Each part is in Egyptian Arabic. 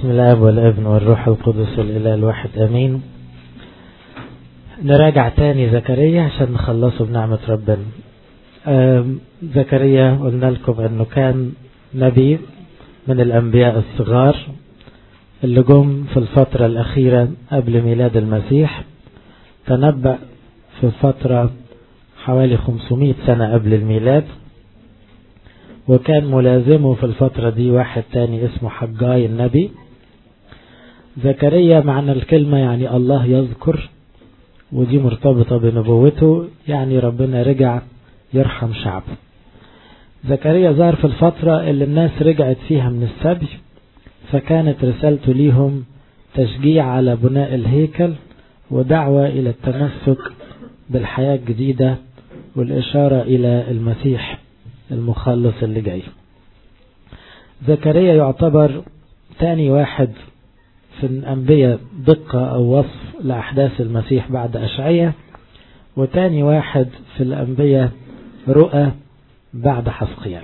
بسم الله والابن والروح القدس والإله الواحد أمين نراجع تاني زكريا عشان نخلصه بنعمة ربنا زكريا قلنا لكم أنه كان نبي من الأنبياء الصغار اللي جم في الفترة الأخيرة قبل ميلاد المسيح تنبأ في فترة حوالي 500 سنة قبل الميلاد وكان ملازمه في الفترة دي واحد تاني اسمه حجاي النبي زكريا معنى الكلمة يعني الله يذكر ودي مرتبطة بنبوته يعني ربنا رجع يرحم شعبه زكريا ظهر في الفترة اللي الناس رجعت فيها من السبي فكانت رسالته ليهم تشجيع على بناء الهيكل ودعوة إلى التمسك بالحياة الجديدة والإشارة إلى المسيح المخلص اللي جاي زكريا يعتبر تاني واحد في الأنبياء دقة أو وصف لأحداث المسيح بعد أشعية وتاني واحد في الأنبياء رؤى بعد حسقيال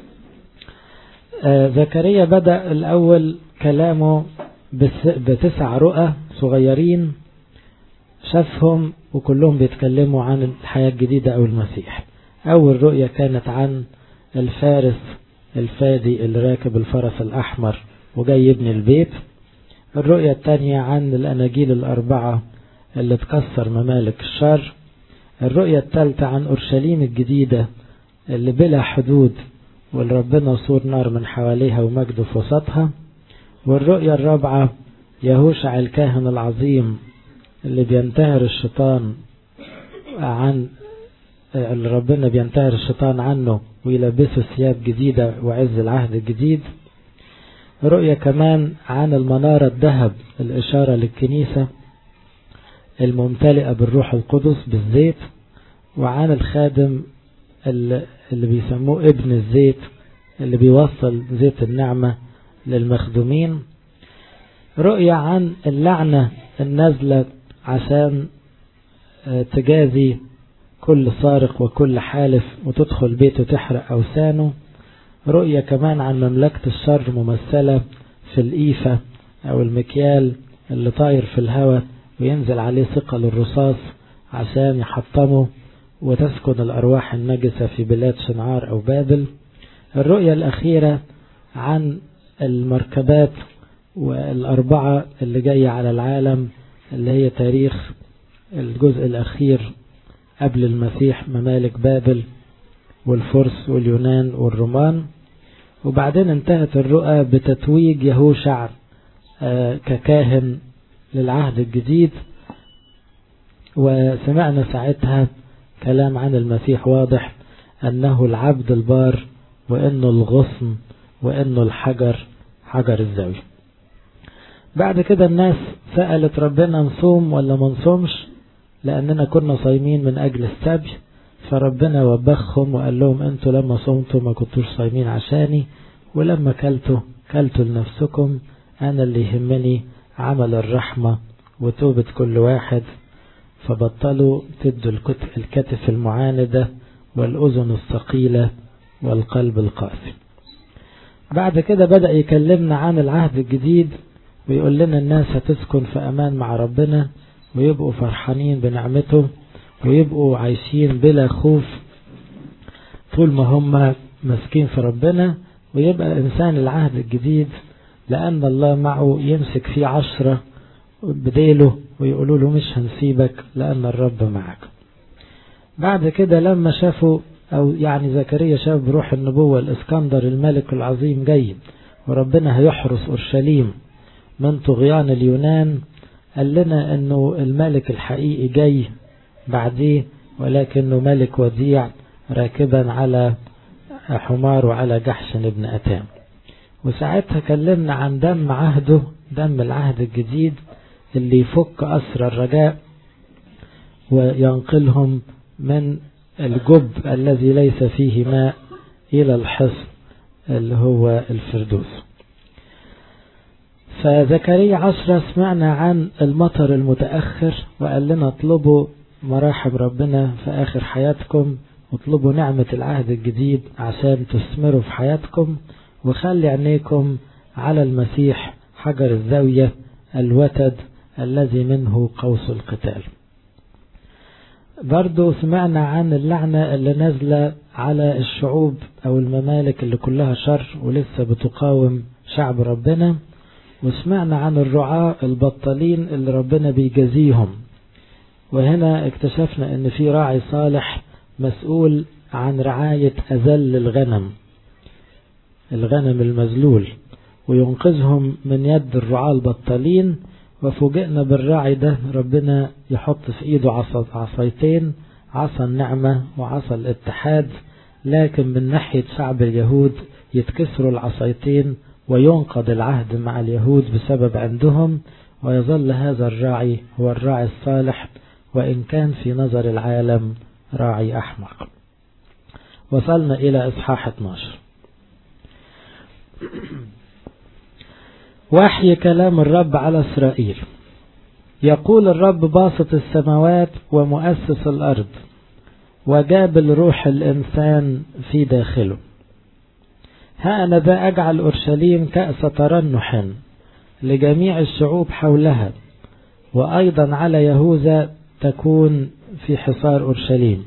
آه زكريا بدأ الأول كلامه بتسع رؤى صغيرين شافهم وكلهم بيتكلموا عن الحياة الجديدة أو المسيح أول رؤية كانت عن الفارس الفادي اللي راكب الفرس الأحمر وجاي يبني البيت الرؤية الثانية عن الأناجيل الأربعة اللي تكسر ممالك الشر الرؤية الثالثة عن أورشليم الجديدة اللي بلا حدود واللي ربنا صور نار من حواليها ومجد في وسطها والرؤية الرابعة يهوشع الكاهن العظيم اللي بينتهر الشيطان عن اللي ربنا بينتهر الشيطان عنه ويلبسه ثياب جديدة وعز العهد الجديد رؤية كمان عن المنارة الذهب الإشارة للكنيسة الممتلئة بالروح القدس بالزيت وعن الخادم اللي بيسموه ابن الزيت اللي بيوصل زيت النعمة للمخدومين رؤية عن اللعنة النازلة عشان تجازي كل سارق وكل حالف وتدخل بيته تحرق أوثانه رؤية كمان عن مملكة الشر ممثلة في الإيفة أو المكيال اللي طاير في الهواء وينزل عليه ثقل الرصاص عشان يحطمه وتسكن الأرواح النجسة في بلاد شنعار أو بابل الرؤية الأخيرة عن المركبات والأربعة اللي جاية على العالم اللي هي تاريخ الجزء الأخير قبل المسيح ممالك بابل والفرس واليونان والرومان وبعدين انتهت الرؤى بتتويج يهوشع ككاهن للعهد الجديد وسمعنا ساعتها كلام عن المسيح واضح أنه العبد البار وأنه الغصن وأنه الحجر حجر الزاوية بعد كده الناس سألت ربنا نصوم ولا ما نصومش لأننا كنا صايمين من أجل السبي فربنا وبخهم وقال لهم أنتوا لما صمتوا ما كنتوش صايمين عشاني ولما كلتوا كلتوا لنفسكم أنا اللي يهمني عمل الرحمة وتوبة كل واحد فبطلوا تدوا الكتف المعاندة والأذن الثقيلة والقلب القاسي بعد كده بدأ يكلمنا عن العهد الجديد ويقول لنا الناس هتسكن في أمان مع ربنا ويبقوا فرحانين بنعمته ويبقوا عايشين بلا خوف طول ما هم ماسكين في ربنا ويبقى إنسان العهد الجديد لأن الله معه يمسك فيه عشرة بديله ويقولوا له مش هنسيبك لأن الرب معك بعد كده لما شافوا أو يعني زكريا شاف بروح النبوة الإسكندر الملك العظيم جاي وربنا هيحرس أورشليم من طغيان اليونان قال لنا أنه الملك الحقيقي جاي بعديه ولكنه ملك وديع راكبا على حمار وعلى جحش ابن أتام وساعتها كلمنا عن دم عهده دم العهد الجديد اللي يفك أسر الرجاء وينقلهم من الجب الذي ليس فيه ماء إلى الحصن اللي هو الفردوس فزكريا عشرة سمعنا عن المطر المتأخر وقال لنا اطلبوا مراحم ربنا في آخر حياتكم واطلبوا نعمة العهد الجديد عشان تثمروا في حياتكم وخلي عينيكم على المسيح حجر الزاوية الوتد الذي منه قوس القتال برضو سمعنا عن اللعنة اللي نازلة على الشعوب أو الممالك اللي كلها شر ولسه بتقاوم شعب ربنا وسمعنا عن الرعاة البطالين اللي ربنا بيجازيهم وهنا اكتشفنا ان في راعي صالح مسؤول عن رعاية أذل الغنم الغنم المذلول وينقذهم من يد الرعاة البطالين وفوجئنا بالراعي ده ربنا يحط في ايده عصا عصايتين عصا النعمة وعصا الاتحاد لكن من ناحية شعب اليهود يتكسروا العصايتين وينقض العهد مع اليهود بسبب عندهم ويظل هذا الراعي هو الراعي الصالح وإن كان في نظر العالم راعي أحمق وصلنا إلى إصحاح 12 وحي كلام الرب على إسرائيل يقول الرب باسط السماوات ومؤسس الأرض وجابل روح الإنسان في داخله ها أنا ذا أجعل أورشليم كأس ترنح لجميع الشعوب حولها وأيضا على يهوذا تكون في حصار أورشليم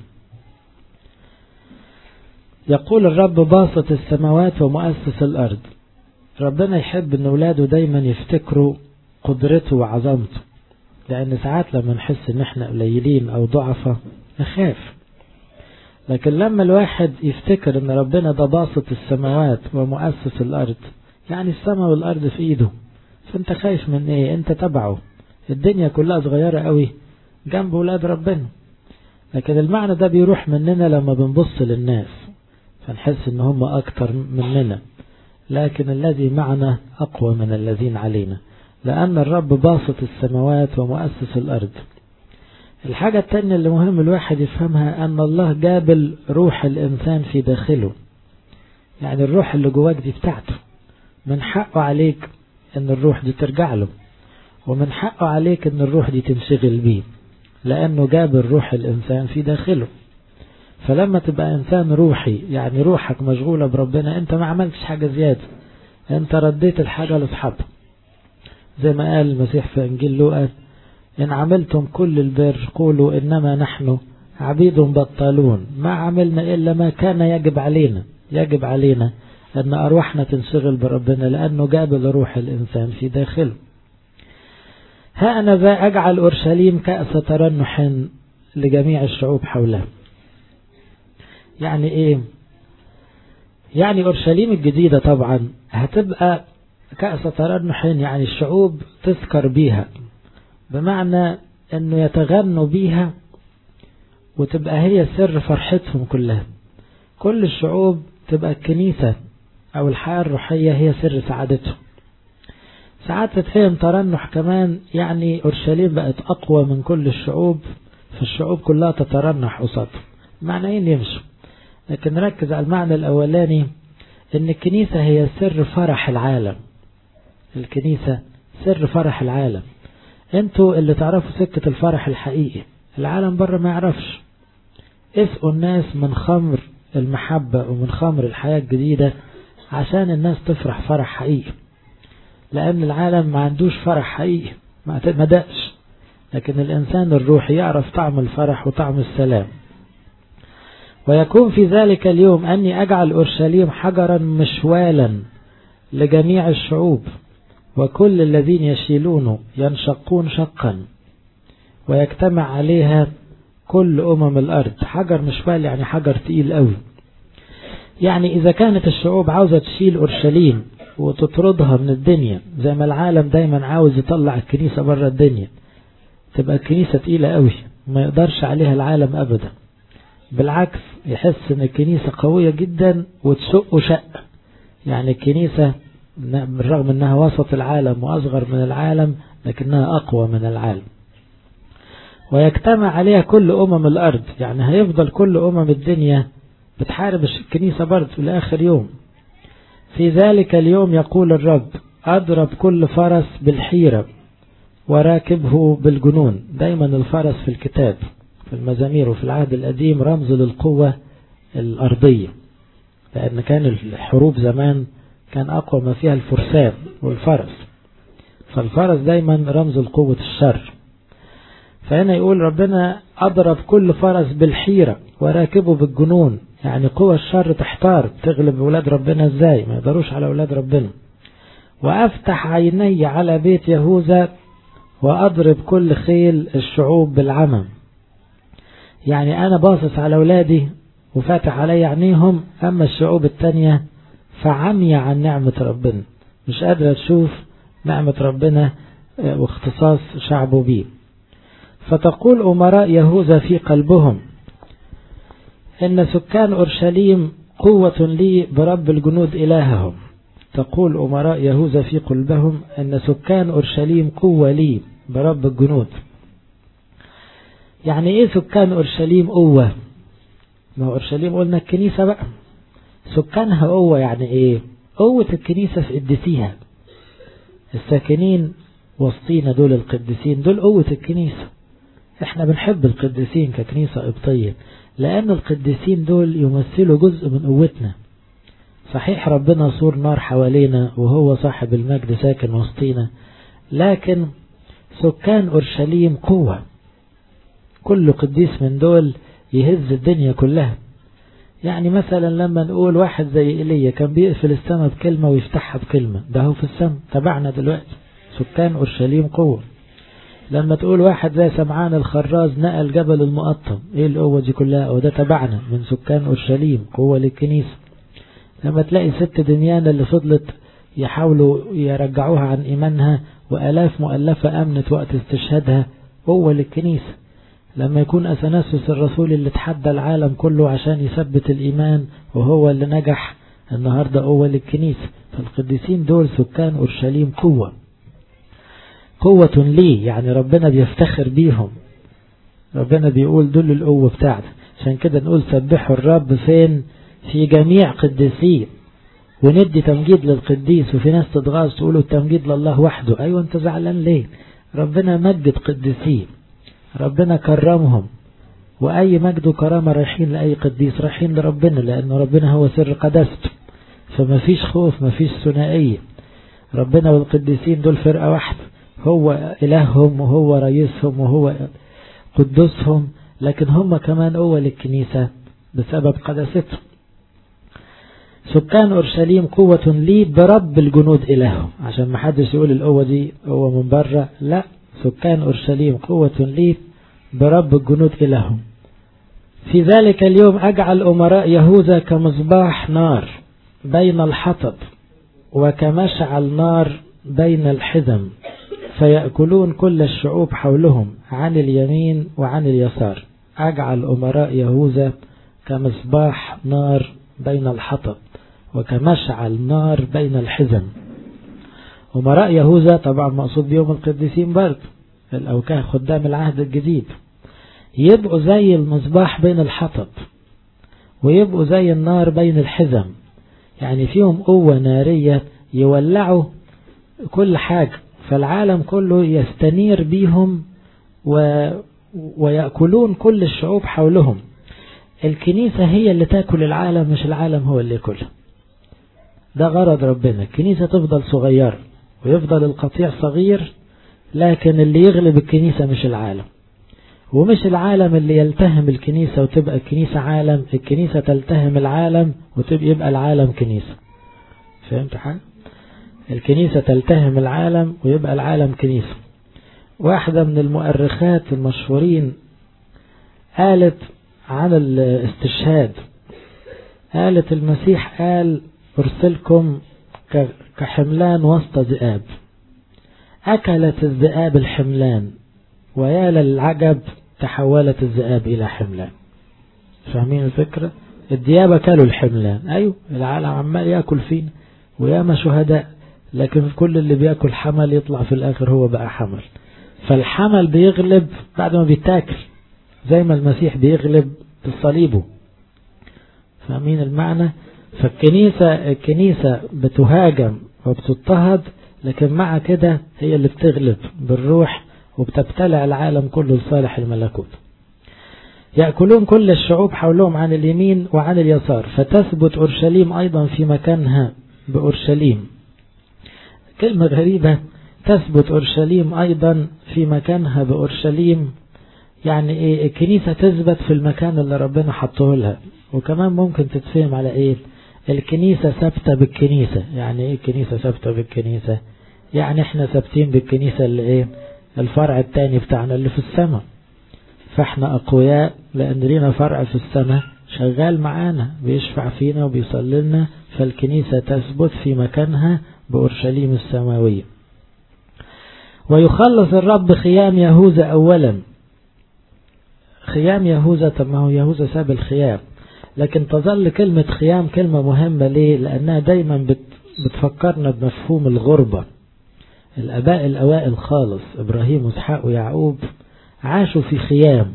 يقول الرب باسط السماوات ومؤسس الأرض ربنا يحب ان اولاده دايما يفتكروا قدرته وعظمته لان ساعات لما نحس ان احنا قليلين او ضعفة نخاف لكن لما الواحد يفتكر ان ربنا ده باسط السماوات ومؤسس الارض يعني السماء والارض في ايده فانت خايف من ايه انت تبعه الدنيا كلها صغيرة قوي جنب ولاد ربنا لكن المعنى ده بيروح مننا لما بنبص للناس فنحس ان هم اكتر مننا لكن الذي معنا أقوى من الذين علينا لأن الرب باسط السماوات ومؤسس الأرض الحاجة التانية اللي مهم الواحد يفهمها أن الله جابل روح الإنسان في داخله يعني الروح اللي جواك دي بتاعته من حقه عليك أن الروح دي ترجع له ومن حقه عليك أن الروح دي تنشغل بيه لأنه جابل روح الإنسان في داخله فلما تبقى إنسان روحي يعني روحك مشغولة بربنا أنت ما عملتش حاجة زيادة أنت رديت الحاجة لأصحابك زي ما قال المسيح في إنجيل لوقا إن عملتم كل البر قولوا إنما نحن عبيد بطالون ما عملنا إلا ما كان يجب علينا يجب علينا أن أرواحنا تنشغل بربنا لأنه جاب لروح الإنسان في داخله ها أنا ذا أجعل أورشليم كأس ترنح لجميع الشعوب حولها يعني ايه يعني اورشليم الجديدة طبعا هتبقى كأس ترنح يعني الشعوب تذكر بيها بمعنى انه يتغنوا بيها وتبقى هي سر فرحتهم كلها كل الشعوب تبقى الكنيسة او الحياة الروحية هي سر سعادتهم ساعات تتفهم ترنح كمان يعني اورشليم بقت اقوى من كل الشعوب فالشعوب كلها تترنح قصادهم معنيين يمشوا لكن نركز على المعنى الأولاني إن الكنيسة هي سر فرح العالم الكنيسة سر فرح العالم انتوا اللي تعرفوا سكة الفرح الحقيقي العالم بره ما يعرفش اسقوا الناس من خمر المحبة ومن خمر الحياة الجديدة عشان الناس تفرح فرح حقيقي لأن العالم ما عندوش فرح حقيقي ما دقش لكن الإنسان الروحي يعرف طعم الفرح وطعم السلام ويكون في ذلك اليوم أني أجعل أورشليم حجرا مشوالا لجميع الشعوب وكل الذين يشيلونه ينشقون شقا ويجتمع عليها كل أمم الأرض حجر مشوال يعني حجر تقيل قوي يعني إذا كانت الشعوب عاوزة تشيل أورشليم وتطردها من الدنيا زي ما العالم دايما عاوز يطلع الكنيسة بره الدنيا تبقى الكنيسة تقيلة قوي ما يقدرش عليها العالم أبدا بالعكس يحس ان الكنيسة قوية جدا وتشق شق يعني الكنيسة بالرغم انها وسط العالم واصغر من العالم لكنها اقوى من العالم ويجتمع عليها كل امم الارض يعني هيفضل كل امم الدنيا بتحارب الكنيسة برضه لاخر يوم في ذلك اليوم يقول الرب اضرب كل فرس بالحيرة وراكبه بالجنون دايما الفرس في الكتاب في المزامير وفي العهد القديم رمز للقوة الأرضية لأن كان الحروب زمان كان أقوى ما فيها الفرسان والفرس فالفرس دايما رمز لقوة الشر فهنا يقول ربنا أضرب كل فرس بالحيرة وراكبه بالجنون يعني قوى الشر تحتار تغلب أولاد ربنا ازاي ما يقدروش على أولاد ربنا وأفتح عيني على بيت يهوذا وأضرب كل خيل الشعوب بالعمى يعني أنا باصص على أولادي وفاتح علي عينيهم أما الشعوب التانية فعمي عن نعمة ربنا مش قادرة تشوف نعمة ربنا واختصاص شعبه بيه فتقول أمراء يهوذا في قلبهم إن سكان أورشليم قوة لي برب الجنود إلههم تقول أمراء يهوذا في قلبهم أن سكان أورشليم قوة لي برب الجنود يعني إيه سكان أورشليم قوة ما أورشليم قلنا الكنيسة بقى سكانها قوة يعني إيه قوة الكنيسة في قدسيها الساكنين وسطينا دول القديسين دول قوة الكنيسة احنا بنحب القديسين ككنيسة قبطية لأن القديسين دول يمثلوا جزء من قوتنا صحيح ربنا صور نار حوالينا وهو صاحب المجد ساكن وسطينا لكن سكان أورشليم قوة كل قديس من دول يهز الدنيا كلها يعني مثلا لما نقول واحد زي إيليا كان بيقفل السماء بكلمة ويفتحها بكلمة ده هو في السماء تبعنا دلوقتي سكان أورشليم قوة لما تقول واحد زي سمعان الخراز نقل جبل المقطم ايه القوة دي كلها وده تبعنا من سكان أورشليم قوة للكنيسة لما تلاقي ست دنيانة اللي فضلت يحاولوا يرجعوها عن إيمانها وألاف مؤلفة أمنت وقت استشهادها قوة للكنيسة لما يكون أثناسوس الرسول اللي تحدى العالم كله عشان يثبت الإيمان وهو اللي نجح النهاردة قوة للكنيسة فالقديسين دول سكان أورشليم قوة قوة ليه يعني ربنا بيفتخر بيهم ربنا بيقول دول القوة بتاعته عشان كده نقول سبحوا الرب فين في جميع قديسين وندي تمجيد للقديس وفي ناس تتغاظ تقولوا التمجيد لله وحده ايوه انت زعلان ليه ربنا مجد قديسين ربنا كرمهم واي مجد وكرامه رايحين لاي قديس رايحين لربنا لان ربنا هو سر قداسته فما فيش خوف ما فيش ثنائيه ربنا والقديسين دول فرقه واحده هو إلههم وهو رئيسهم وهو قدسهم لكن هم كمان قوة للكنيسة بسبب قداستهم سكان أورشليم قوة لي برب الجنود إلههم عشان ما حدش يقول القوة دي هو من بره لا سكان أورشليم قوة لي برب الجنود إلههم في ذلك اليوم أجعل أمراء يهوذا كمصباح نار بين الحطب وكمشعل نار بين الحزم فيأكلون كل الشعوب حولهم عن اليمين وعن اليسار أجعل أمراء يهوذا كمصباح نار بين الحطب وكمشعل نار بين الحزم أمراء يهوذا طبعا مقصود بيهم القديسين برضه الأوكاه خدام العهد الجديد يبقوا زي المصباح بين الحطب ويبقوا زي النار بين الحزم يعني فيهم قوة نارية يولعوا كل حاجة فالعالم كله يستنير بيهم و... ويأكلون كل الشعوب حولهم الكنيسة هي اللي تاكل العالم مش العالم هو اللي ياكلها ده غرض ربنا الكنيسة تفضل صغيرة ويفضل القطيع صغير لكن اللي يغلب الكنيسة مش العالم ومش العالم اللي يلتهم الكنيسة وتبقى الكنيسة عالم الكنيسة تلتهم العالم وتبقى العالم كنيسة فهمت حاجة الكنيسة تلتهم العالم ويبقى العالم كنيسة واحدة من المؤرخات المشهورين قالت عن الاستشهاد قالت المسيح قال أرسلكم كحملان وسط ذئاب أكلت الذئاب الحملان ويا للعجب تحولت الذئاب إلى حملان فاهمين الفكرة الدياب أكلوا الحملان أيوة العالم عمال يأكل فينا وياما شهداء لكن كل اللي بياكل حمل يطلع في الآخر هو بقى حمل فالحمل بيغلب بعد ما بيتاكل زي ما المسيح بيغلب بصليبه فاهمين المعنى فالكنيسة الكنيسة بتهاجم وبتضطهد لكن مع كده هي اللي بتغلب بالروح وبتبتلع العالم كله لصالح الملكوت يأكلون كل الشعوب حولهم عن اليمين وعن اليسار فتثبت أورشليم أيضا في مكانها بأورشليم كلمة غريبة تثبت أورشليم أيضا في مكانها بأورشليم يعني إيه الكنيسة تثبت في المكان اللي ربنا حطه لها وكمان ممكن تتفهم على إيه الكنيسة ثابتة بالكنيسة يعني إيه الكنيسة ثابتة بالكنيسة يعني إحنا ثابتين بالكنيسة اللي إيه الفرع الثاني بتاعنا اللي في السماء فإحنا أقوياء لأن لينا فرع في السماء شغال معانا بيشفع فينا وبيصلي لنا فالكنيسة تثبت في مكانها بأورشليم السماوية ويخلص الرب خيام يهوذا أولا خيام يهوذا طب ما هو يهوذا ساب الخيام لكن تظل كلمة خيام كلمة مهمة ليه لأنها دايما بت بتفكرنا بمفهوم الغربة الأباء الأوائل خالص إبراهيم وإسحاق ويعقوب عاشوا في خيام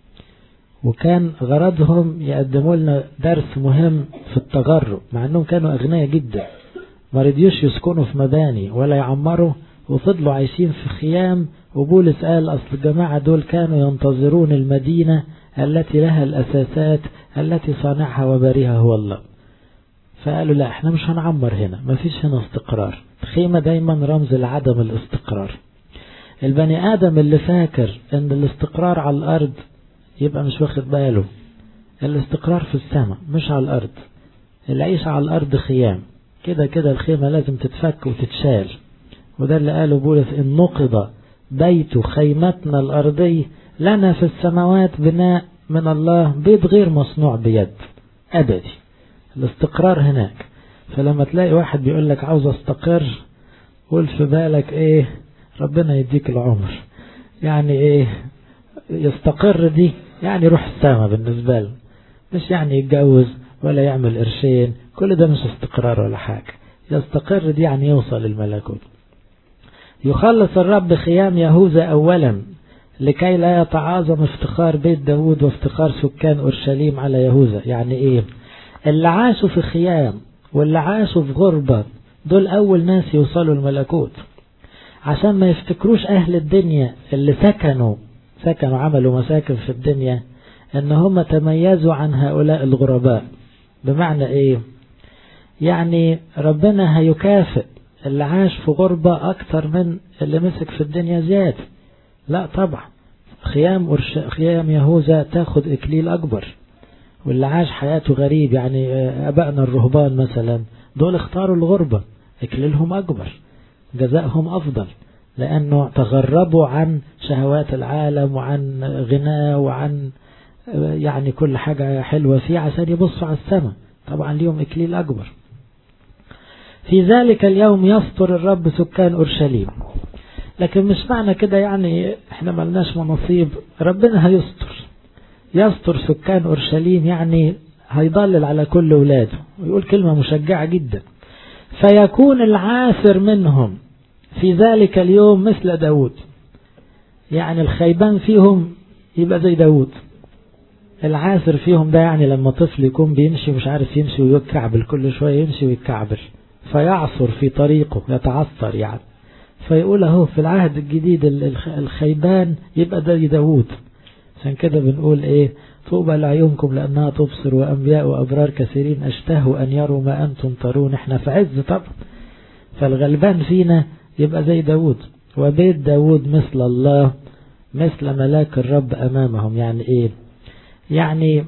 وكان غرضهم يقدموا لنا درس مهم في التغرب مع أنهم كانوا أغنياء جدا ما رضيوش يسكنوا في مباني ولا يعمروا وفضلوا عايشين في خيام وبولس قال أصل الجماعة دول كانوا ينتظرون المدينة التي لها الأساسات التي صانعها وباريها هو الله فقالوا لا احنا مش هنعمر هنا ما فيش هنا استقرار خيمة دايما رمز لعدم الاستقرار البني آدم اللي فاكر ان الاستقرار على الأرض يبقى مش واخد باله الاستقرار في السماء مش على الأرض العيش على الأرض خيام كده كده الخيمة لازم تتفك وتتشال وده اللي قاله بولس إن نقض بيت خيمتنا الأرضي لنا في السماوات بناء من الله بيت غير مصنوع بيد أبدي الاستقرار هناك فلما تلاقي واحد بيقول لك عاوز استقر قول في بالك ايه ربنا يديك العمر يعني ايه يستقر دي يعني يروح السما بالنسبة له مش يعني يتجوز ولا يعمل قرشين كل ده مش استقرار ولا حاجة يستقر دي يعني يوصل الملكوت يخلص الرب خيام يهوذا أولا لكي لا يتعاظم افتخار بيت داود وافتخار سكان أورشليم على يهوذا يعني ايه اللي عاشوا في خيام واللي عاشوا في غربة دول أول ناس يوصلوا الملكوت عشان ما يفتكروش أهل الدنيا اللي سكنوا سكنوا عملوا مساكن في الدنيا ان هم تميزوا عن هؤلاء الغرباء بمعنى ايه يعني ربنا هيكافئ اللي عاش في غربة اكتر من اللي مسك في الدنيا زيادة لا طبعا خيام أرش... خيام يهوذا تاخد اكليل اكبر واللي عاش حياته غريب يعني ابائنا الرهبان مثلا دول اختاروا الغربة اكليلهم اكبر جزائهم افضل لأنه تغربوا عن شهوات العالم وعن غناه وعن يعني كل حاجة حلوة فيه عشان يبصوا على السماء طبعا ليهم إكليل أكبر في ذلك اليوم يستر الرب سكان أورشليم لكن مش معنى كده يعني احنا ملناش نصيب ربنا هيستر يستر سكان أورشليم يعني هيضلل على كل ولاده ويقول كلمة مشجعة جدا فيكون العاثر منهم في ذلك اليوم مثل داود يعني الخيبان فيهم يبقى زي داود العاثر فيهم ده يعني لما طفل يكون بيمشي مش عارف يمشي ويتكعبل كل شوية يمشي ويتكعبل فيعصر في طريقه يتعثر يعني فيقول اهو في العهد الجديد الخيبان يبقى زي داود عشان كده بنقول ايه طوبى لعيونكم لأنها تبصر وأنبياء وأبرار كثيرين أشتهوا أن يروا ما أنتم ترون احنا في عز طبعا فالغلبان فينا يبقى زي داود وبيت داود مثل الله مثل ملاك الرب أمامهم يعني إيه يعني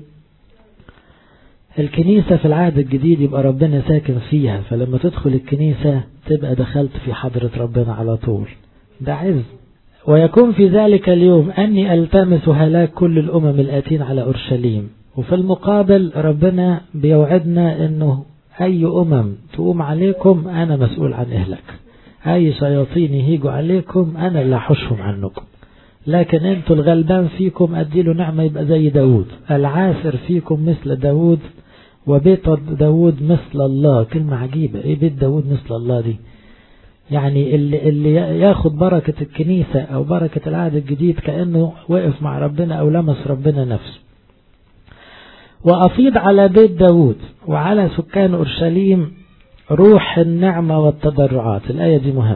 الكنيسة في العهد الجديد يبقى ربنا ساكن فيها فلما تدخل الكنيسة تبقى دخلت في حضرة ربنا على طول ده عز ويكون في ذلك اليوم أني ألتمس هلاك كل الأمم الآتين على أورشليم وفي المقابل ربنا بيوعدنا أنه أي أمم تقوم عليكم أنا مسؤول عن إهلاك أي شياطين يهيجوا عليكم أنا اللي أحشهم عنكم لكن أنتوا الغلبان فيكم أديله نعمة يبقى زي داود العاثر فيكم مثل داود وبيت داود مثل الله كلمة عجيبة إيه بيت داود مثل الله دي يعني اللي, اللي ياخد بركة الكنيسة أو بركة العهد الجديد كأنه وقف مع ربنا أو لمس ربنا نفسه وأفيض على بيت داود وعلى سكان أورشليم روح النعمة والتضرعات الآية دي مهم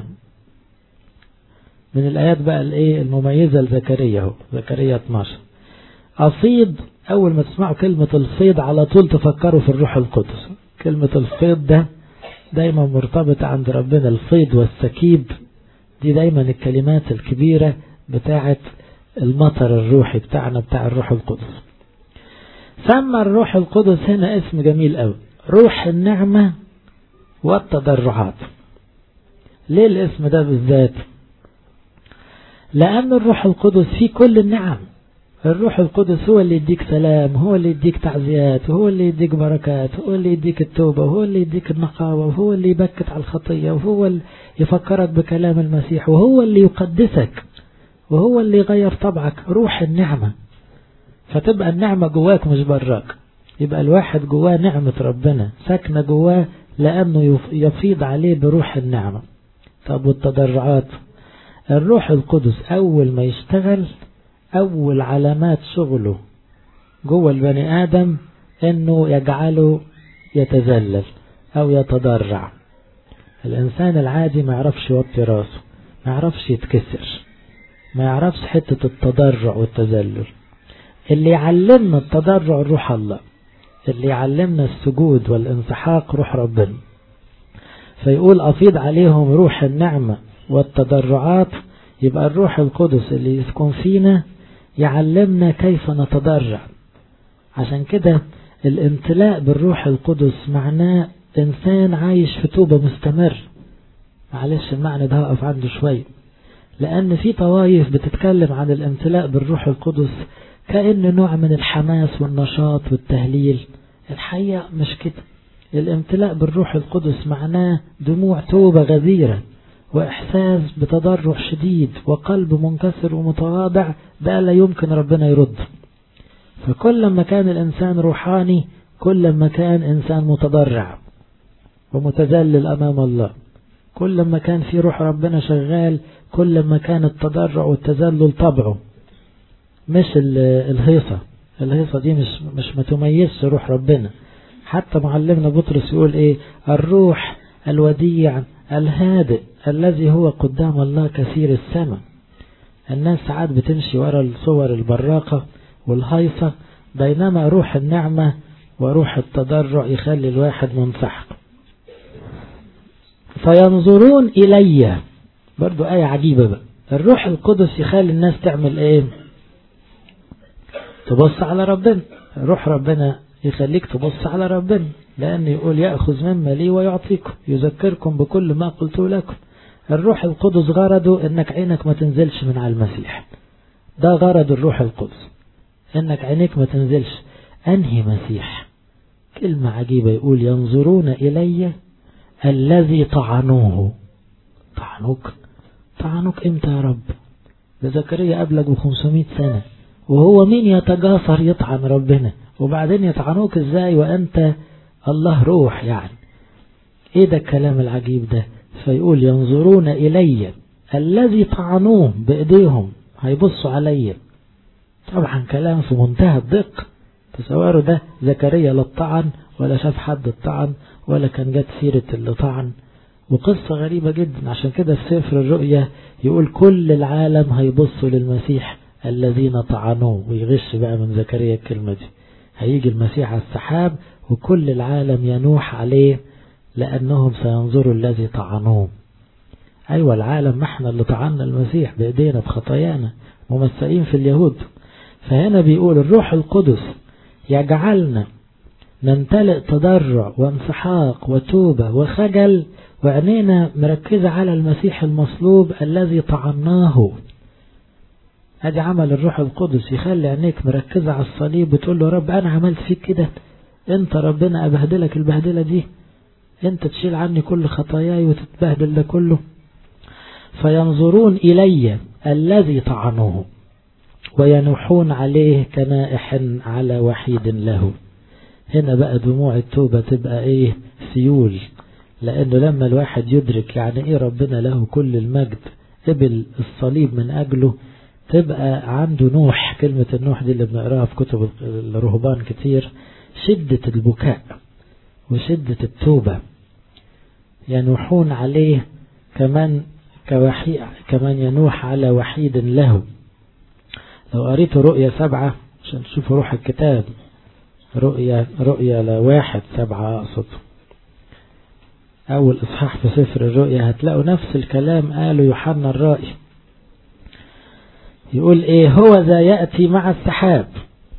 من الآيات بقى الإيه المميزة لزكريا هو زكريا 12 أفيض أول ما تسمعوا كلمة الفيض على طول تفكروا في الروح القدس كلمة الفيض ده دايما مرتبطة عند ربنا الفيض والسكيب دي دايما الكلمات الكبيرة بتاعة المطر الروحي بتاعنا بتاع الروح القدس سمى الروح القدس هنا اسم جميل قوي روح النعمة والتضرعات ليه الاسم ده بالذات لأن الروح القدس فيه كل النعم الروح القدس هو اللي يديك سلام هو اللي يديك تعزيات هو اللي يديك بركات هو اللي يديك التوبة وهو اللي يديك النقاوة وهو اللي يبكت على الخطية وهو اللي يفكرك بكلام المسيح وهو اللي يقدسك وهو اللي يغير طبعك روح النعمة فتبقى النعمة جواك مش براك يبقى الواحد جواه نعمة ربنا ساكنة جواه لأنه يفيض عليه بروح النعمة طب والتضرعات الروح القدس أول ما يشتغل أول علامات شغله جوه البني آدم أنه يجعله يتذلل أو يتضرع الإنسان العادي ما يعرفش يوطي راسه ما يعرفش يتكسر ما يعرفش حتة التضرع والتذلل اللي يعلمنا التضرع روح الله اللي يعلمنا السجود والانسحاق روح ربنا فيقول أفيض عليهم روح النعمة والتضرعات يبقى الروح القدس اللي يسكن فينا يعلمنا كيف نتضرع عشان كده الامتلاء بالروح القدس معناه إنسان عايش في توبة مستمر معلش المعنى ده هقف عنده شوية لأن في طوائف بتتكلم عن الامتلاء بالروح القدس كأنه نوع من الحماس والنشاط والتهليل الحقيقة مش كده الامتلاء بالروح القدس معناه دموع توبة غزيرة وإحساس بتضرع شديد وقلب منكسر ومتواضع بقى لا يمكن ربنا يرد فكل ما كان الإنسان روحاني كل ما كان إنسان متضرع ومتذلل أمام الله كل ما كان في روح ربنا شغال كل ما كان التضرع والتذلل طبعه مش الهيصة الهيصة دي مش مش ما تميزش روح ربنا حتى معلمنا بطرس يقول ايه الروح الوديع الهادئ الذي هو قدام الله كثير السماء الناس ساعات بتمشي ورا الصور البراقة والهيصة بينما روح النعمة وروح التضرع يخلي الواحد منسحق فينظرون إلي برضو آية عجيبة بقى الروح القدس يخلي الناس تعمل ايه تبص على ربنا روح ربنا يخليك تبص على ربنا لأن يقول يأخذ مما لي ويعطيكم يذكركم بكل ما قلت لكم الروح القدس غرضه انك عينك ما تنزلش من على المسيح ده غرض الروح القدس انك عينيك ما تنزلش انهي مسيح كلمة عجيبة يقول ينظرون إلي الذي طعنوه طعنوك طعنوك امتى يا رب ده زكريا قبلك بخمسمائة سنة وهو مين يتجاسر يطعن ربنا وبعدين يطعنوك ازاي وانت الله روح يعني ايه ده الكلام العجيب ده فيقول ينظرون الي الذي طعنوه بايديهم هيبصوا عليا طبعا كلام في منتهى الدقة تصوروا ده زكريا لا طعن ولا شاف حد الطعن ولا كان جت سيرة اللي طعن وقصة غريبة جدا عشان كده في سفر الرؤيا يقول كل العالم هيبصوا للمسيح الذين طعنوه ويغش بقى من زكريا الكلمة دي هيجي المسيح على السحاب وكل العالم ينوح عليه لأنهم سينظروا الذي طعنوه أيوة العالم ما احنا اللي طعنا المسيح بإيدينا بخطايانا ممثلين في اليهود فهنا بيقول الروح القدس يجعلنا نمتلئ تضرع وانسحاق وتوبة وخجل وعينينا مركزة على المسيح المصلوب الذي طعناه ادي عمل الروح القدس يخلي عينيك مركزة على الصليب وتقول له رب انا عملت فيك كده انت ربنا ابهدلك البهدلة دي انت تشيل عني كل خطاياي وتتبهدل ده كله فينظرون الي الذي طعنوه وينوحون عليه كنائح على وحيد له هنا بقى دموع التوبة تبقى ايه سيول لانه لما الواحد يدرك يعني ايه ربنا له كل المجد قبل الصليب من اجله تبقى عنده نوح كلمة النوح دي اللي بنقراها في كتب الرهبان كتير شدة البكاء وشدة التوبة ينوحون عليه كمان كوحي كمان ينوح على وحيد له لو قريت رؤية سبعة عشان تشوفوا روح الكتاب رؤية رؤية لواحد سبعة أقصد أول إصحاح في سفر الرؤيا هتلاقوا نفس الكلام قاله يوحنا الرائي يقول إيه هو ذا يأتي مع السحاب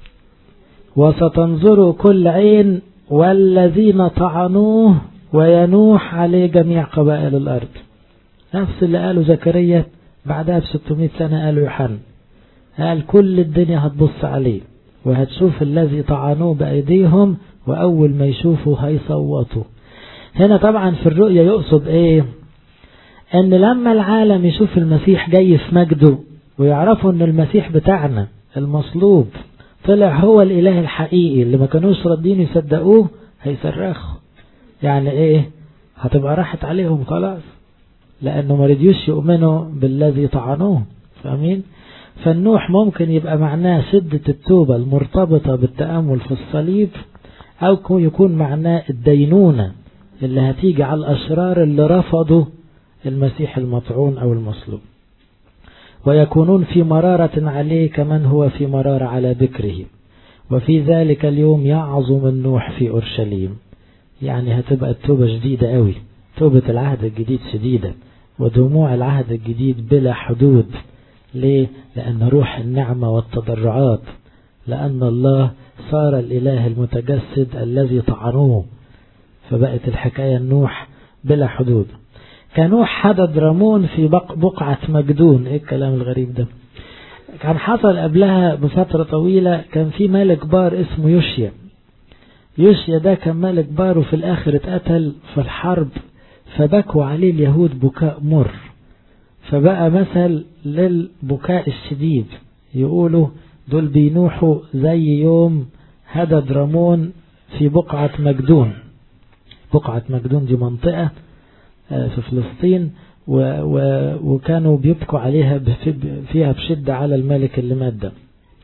وستنظر كل عين والذين طعنوه وينوح عليه جميع قبائل الأرض نفس اللي قاله زكريا بعدها ب 600 سنة قاله يوحنا قال كل الدنيا هتبص عليه وهتشوف الذي طعنوه بأيديهم وأول ما يشوفوا هيصوتوا هنا طبعا في الرؤية يقصد ايه ان لما العالم يشوف المسيح جاي في مجده ويعرفوا ان المسيح بتاعنا المصلوب طلع هو الاله الحقيقي اللي ما كانوش راضيين يصدقوه هيصرخوا يعني ايه هتبقى راحت عليهم خلاص لانه ما رضيوش يؤمنوا بالذي طعنوه فاهمين فالنوح ممكن يبقى معناه شدة التوبة المرتبطة بالتأمل في الصليب أو يكون معناه الدينونة اللي هتيجي على الأشرار اللي رفضوا المسيح المطعون أو المصلوب ويكونون في مرارة عليه كمن هو في مرارة على بكره وفي ذلك اليوم يعظم النوح في أورشليم يعني هتبقى التوبة شديدة قوي توبة العهد الجديد شديدة ودموع العهد الجديد بلا حدود ليه؟ لأن روح النعمة والتضرعات لأن الله صار الإله المتجسد الذي طعنوه فبقت الحكاية النوح بلا حدود كنوح حدد رمون في بقعة مجدون ايه الكلام الغريب ده كان حصل قبلها بفترة طويلة كان في ملك بار اسمه يوشيا يوشيا ده كان ملك بار وفي الآخر اتقتل في الحرب فبكوا عليه اليهود بكاء مر فبقى مثل للبكاء الشديد يقولوا دول بينوحوا زي يوم هدد رمون في بقعة مجدون بقعة مجدون دي منطقة في فلسطين و و وكانوا بيبكوا عليها فيها بشدة على الملك اللي مات ده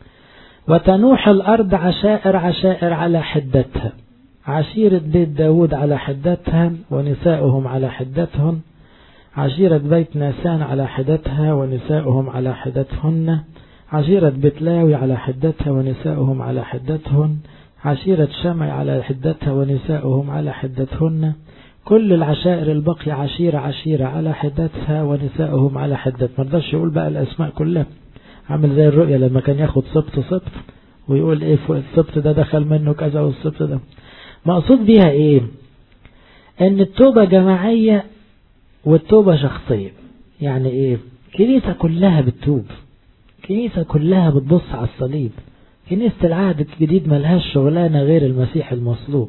وتنوح الأرض عشائر عشائر على حدتها عشيرة بيت داود على حدتها ونساؤهم على حدتهن عشيرة بيت ناسان على حدتها ونساؤهم على حدتهن عشيرة بيت لاوي على حدتها ونساؤهم على حدتهن عشيرة شمع على حدتها ونساؤهم على حدتهن كل العشائر البقية عشيرة عشيرة على حدتها ونساؤهم على حدت ما رضاش يقول بقى الأسماء كلها عامل زي الرؤية لما كان ياخد سبط سبط ويقول ايه فوق السبط ده دخل منه كذا والسبط ده مقصود بيها ايه ان التوبة جماعية والتوبة شخصية يعني ايه كنيسة كلها بتتوب كنيسة كلها بتبص على الصليب كنيسة العهد الجديد ملهاش شغلانة غير المسيح المصلوب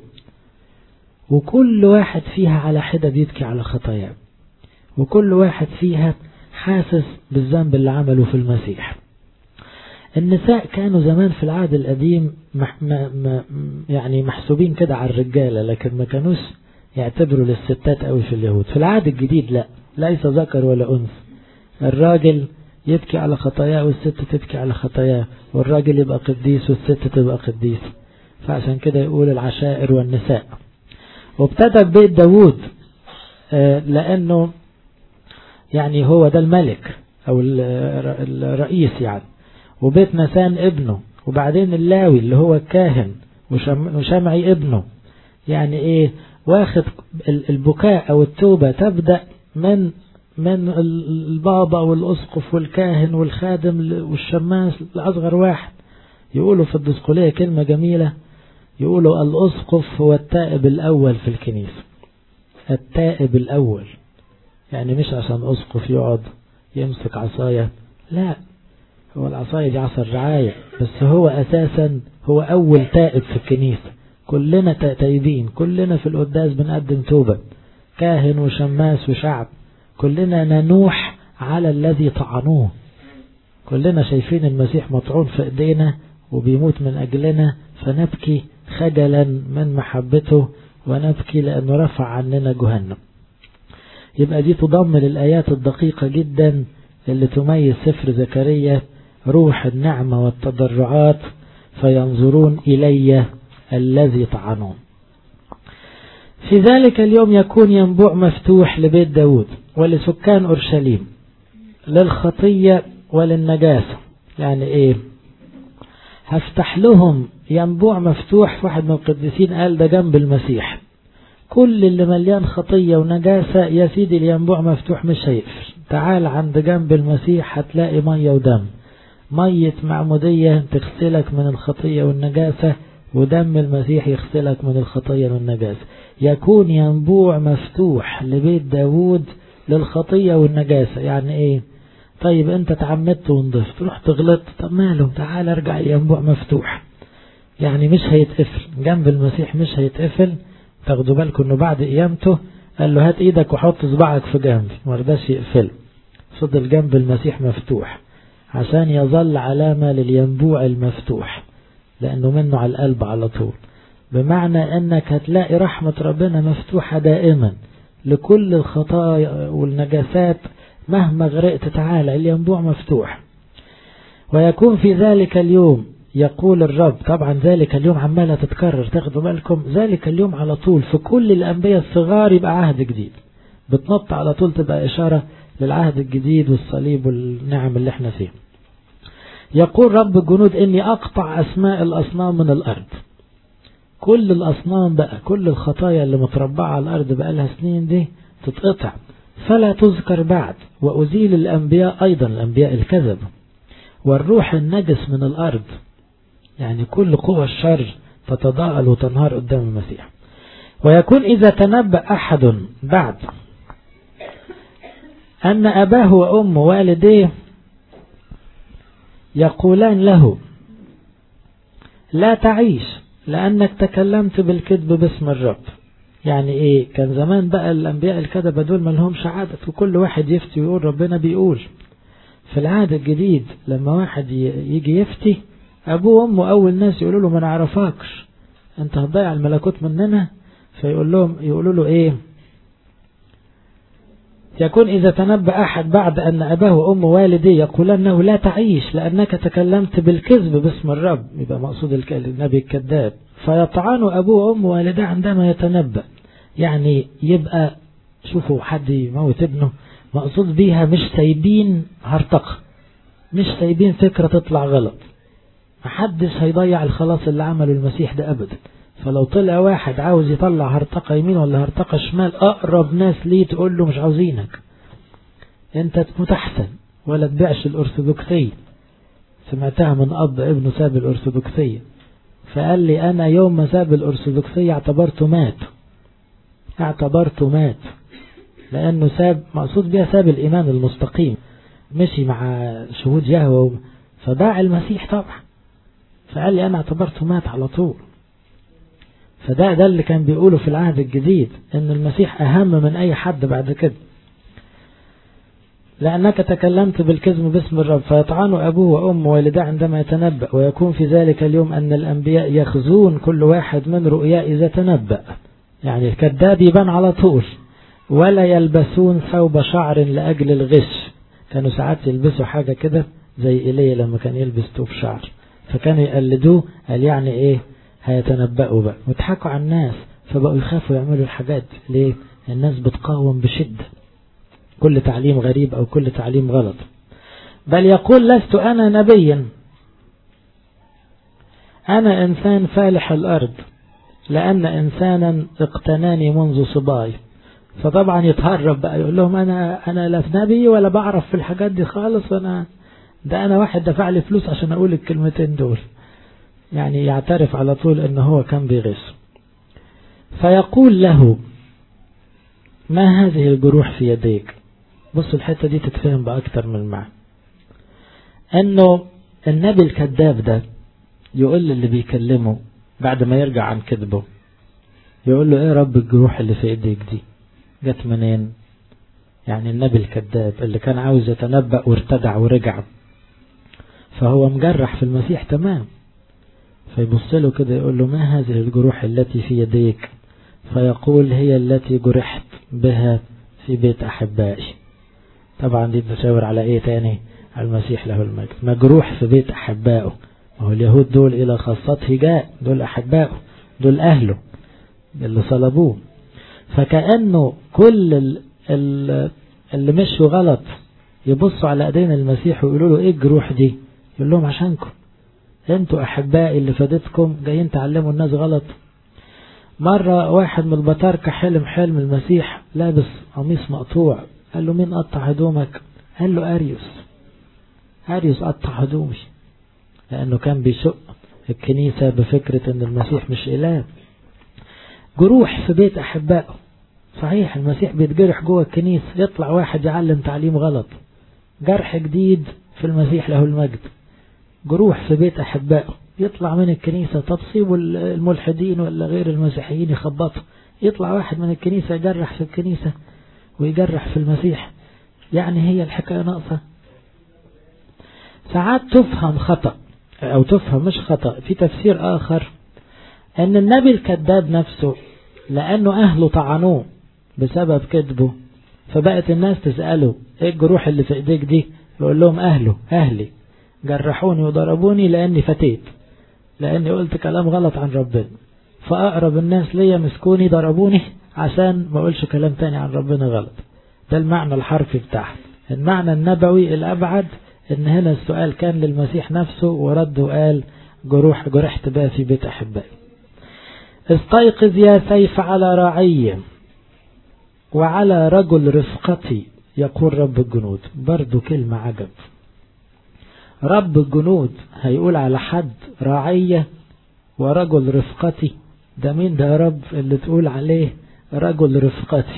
وكل واحد فيها على حدة بيبكي على خطاياه وكل واحد فيها حاسس بالذنب اللي عمله في المسيح النساء كانوا زمان في العهد القديم مح م يعني محسوبين كده على الرجالة لكن ما كانوش يعتبروا للستات قوي في اليهود في العهد الجديد لا ليس ذكر ولا أنثى الراجل يبكي على خطاياه والست تبكي على خطاياه والراجل يبقى قديس والست تبقى قديس فعشان كده يقول العشائر والنساء وابتدى ببيت داوود لأنه يعني هو ده الملك أو الرئيس يعني وبيت نسان ابنه وبعدين اللاوي اللي هو الكاهن وشمعي ابنه يعني ايه واخد البكاء او التوبة تبدأ من من البابا والاسقف والكاهن والخادم والشماس لأصغر واحد يقولوا في الدسقلية كلمة جميلة يقولوا الاسقف هو التائب الاول في الكنيسة التائب الاول يعني مش عشان اسقف يقعد يمسك عصاية لا هو العصاية دي عصا الرعاية بس هو أساسا هو أول تائب في الكنيسة كلنا تائبين كلنا في القداس بنقدم توبة كاهن وشماس وشعب كلنا ننوح على الذي طعنوه كلنا شايفين المسيح مطعون في ايدينا وبيموت من أجلنا فنبكي خجلا من محبته ونبكي لأنه رفع عننا جهنم يبقى دي تضم للآيات الدقيقة جدا اللي تميز سفر زكريا روح النعمة والتضرعات فينظرون إلي الذي طعنون في ذلك اليوم يكون ينبوع مفتوح لبيت داود ولسكان أورشليم للخطية وللنجاسة يعني ايه هفتح لهم ينبوع مفتوح واحد من القديسين قال ده جنب المسيح كل اللي مليان خطية ونجاسة يا سيدي الينبوع مفتوح مش هيقفل تعال عند جنب المسيح هتلاقي مية ودم مية معمودية تغسلك من الخطية والنجاسة ودم المسيح يغسلك من الخطية والنجاسة يكون ينبوع مفتوح لبيت داود للخطية والنجاسة يعني ايه طيب انت تعمدت ونضفت رحت غلطت طب ماله تعال ارجع الينبوع مفتوح يعني مش هيتقفل جنب المسيح مش هيتقفل تاخدوا بالكم انه بعد قيامته قال له هات ايدك وحط صباعك في جنبي ما رضاش يقفل فضل جنب المسيح مفتوح عشان يظل علامة للينبوع المفتوح لأنه منه على القلب على طول بمعنى أنك هتلاقي رحمة ربنا مفتوحة دائما لكل الخطايا والنجاسات مهما غرقت تعالى الينبوع مفتوح ويكون في ذلك اليوم يقول الرب طبعا ذلك اليوم عمالة تتكرر تاخدوا بالكم ذلك اليوم على طول في كل الأنبياء الصغار يبقى عهد جديد بتنط على طول تبقى إشارة للعهد الجديد والصليب والنعم اللي احنا فيه يقول رب الجنود اني اقطع اسماء الاصنام من الارض كل الاصنام بقى كل الخطايا اللي متربعة على الارض بقى لها سنين دي تتقطع فلا تذكر بعد وازيل الانبياء ايضا الانبياء الكذب والروح النجس من الارض يعني كل قوى الشر تتضاءل وتنهار قدام المسيح ويكون اذا تنبأ احد بعد أن أباه وأمه والديه يقولان له لا تعيش لأنك تكلمت بالكذب باسم الرب يعني ايه كان زمان بقى الأنبياء الكذبة دول ما لهمش عادة وكل واحد يفتي ويقول ربنا بيقول في العهد الجديد لما واحد يجي يفتي أبوه وأمه أول ناس يقولوا له ما نعرفكش أنت هتضيع الملكوت مننا فيقول لهم يقولوا له إيه يكون إذا تنبأ أحد بعد أن أباه وأمه والديه يقول أنه لا تعيش لأنك تكلمت بالكذب باسم الرب يبقى مقصود النبي الكذاب فيطعن أبوه وأمه والديه عندما يتنبأ يعني يبقى شوفوا حد يموت ابنه مقصود بيها مش سايبين هرطقة مش سايبين فكرة تطلع غلط محدش هيضيع الخلاص اللي عمله المسيح ده أبدا فلو طلع واحد عاوز يطلع هرطقة يمين ولا هرطقة شمال أقرب ناس ليه تقول له مش عاوزينك انت تموت أحسن ولا تبيعش الأرثوذكسية سمعتها من أب ابنه ساب الأرثوذكسية فقال لي أنا يوم ما ساب الأرثوذكسية اعتبرته مات اعتبرته مات لأنه ساب مقصود بها ساب الإيمان المستقيم مشي مع شهود يهوه فباع المسيح طبعا فقال لي أنا اعتبرته مات على طول فده ده اللي كان بيقوله في العهد الجديد ان المسيح اهم من اي حد بعد كده لأنك تكلمت بالكذب باسم الرب فيطعن أبوه وأمه والداه عندما يتنبأ ويكون في ذلك اليوم أن الأنبياء يخزون كل واحد من رؤيا إذا تنبأ يعني الكذاب يبان على طول ولا يلبسون ثوب شعر لأجل الغش كانوا ساعات يلبسوا حاجة كده زي إيليا لما كان يلبس ثوب شعر فكانوا يقلدوه قال يعني إيه هيتنبأوا بقى ويضحكوا على الناس فبقوا يخافوا يعملوا الحاجات دي ليه الناس بتقاوم بشدة كل تعليم غريب أو كل تعليم غلط بل يقول لست أنا نبيا أنا إنسان فالح الأرض لأن إنسانا اقتناني منذ صباي فطبعا يتهرب بقى يقول لهم أنا أنا لا نبي ولا بعرف في الحاجات دي خالص أنا ده أنا واحد دفع لي فلوس عشان أقول الكلمتين دول يعني يعترف على طول أنه هو كان بيغش فيقول له ما هذه الجروح في يديك بص الحتة دي تتفهم بأكتر من المعنى أنه النبي الكذاب ده يقول اللي بيكلمه بعد ما يرجع عن كذبه يقول له ايه رب الجروح اللي في ايديك دي جت منين يعني النبي الكذاب اللي كان عاوز يتنبأ وارتدع ورجع فهو مجرح في المسيح تمام فيبص له كده يقول له ما هذه الجروح التي في يديك فيقول هي التي جرحت بها في بيت أحبائي طبعا دي تشاور على ايه تاني على المسيح له المجد مجروح في بيت أحبائه وهو اليهود دول إلى خاصته جاء دول أحبائه دول أهله اللي صلبوه فكأنه كل ال ال اللي مشوا غلط يبصوا على ايدين المسيح ويقولوا له ايه الجروح دي يقول لهم عشانكم انتوا احبائي اللي فادتكم جايين تعلموا الناس غلط مرة واحد من البطاركة حلم حلم المسيح لابس قميص مقطوع قال له مين قطع هدومك قال له أريوس أريوس قطع هدومي لأنه كان بيشق الكنيسة بفكرة أن المسيح مش إله جروح في بيت أحبائه صحيح المسيح بيتجرح جوه الكنيسة يطلع واحد يعلم تعليم غلط جرح جديد في المسيح له المجد جروح في بيت أحبائه يطلع من الكنيسة تبصيب الملحدين ولا غير المسيحيين يخبطوا يطلع واحد من الكنيسة يجرح في الكنيسة ويجرح في المسيح يعني هي الحكاية ناقصة ساعات تفهم خطأ أو تفهم مش خطأ في تفسير آخر أن النبي الكذاب نفسه لأنه أهله طعنوه بسبب كذبه فبقت الناس تسأله ايه الجروح اللي في ايديك دي يقول لهم أهله أهلي جرحوني وضربوني لأني فتيت لأني قلت كلام غلط عن ربنا فأقرب الناس ليا مسكوني ضربوني عشان ما أقولش كلام تاني عن ربنا غلط ده المعنى الحرفي بتاعه المعنى النبوي الأبعد إن هنا السؤال كان للمسيح نفسه ورد وقال جروح جرحت بها في بيت أحبائي استيقظ يا سيف على رعي وعلى رجل رفقتي يقول رب الجنود برضو كلمة عجب رب الجنود هيقول على حد رعية ورجل رفقتي ده مين ده يا رب اللي تقول عليه رجل رفقتي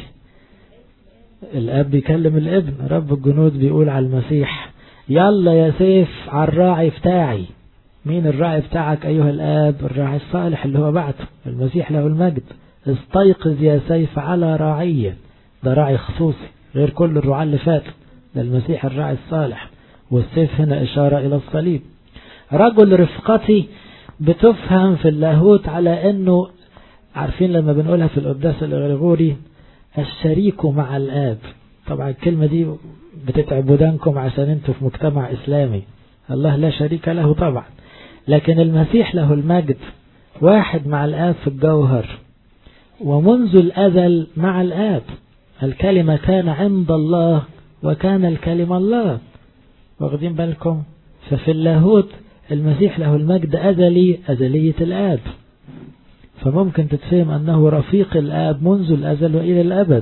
الاب بيكلم الابن رب الجنود بيقول على المسيح يلا يا سيف على الراعي بتاعي مين الراعي بتاعك أيها الآب الراعي الصالح اللي هو بعته المسيح له المجد استيقظ يا سيف على راعية ده راعي خصوصي غير كل الرعاة اللي فاتوا ده المسيح الراعي الصالح والسيف هنا إشارة إلى الصليب رجل رفقتي بتفهم في اللاهوت على أنه عارفين لما بنقولها في القداس الغريغوري الشريك مع الآب طبعا الكلمة دي بتتعب ودانكم عشان انتوا في مجتمع إسلامي الله لا شريك له طبعا لكن المسيح له المجد واحد مع الآب في الجوهر ومنذ الأزل مع الآب الكلمة كان عند الله وكان الكلمة الله واخدين بالكم ففي اللاهوت المسيح له المجد أزلي أزلية الآب فممكن تتفهم أنه رفيق الآب منذ الأزل وإلى الأبد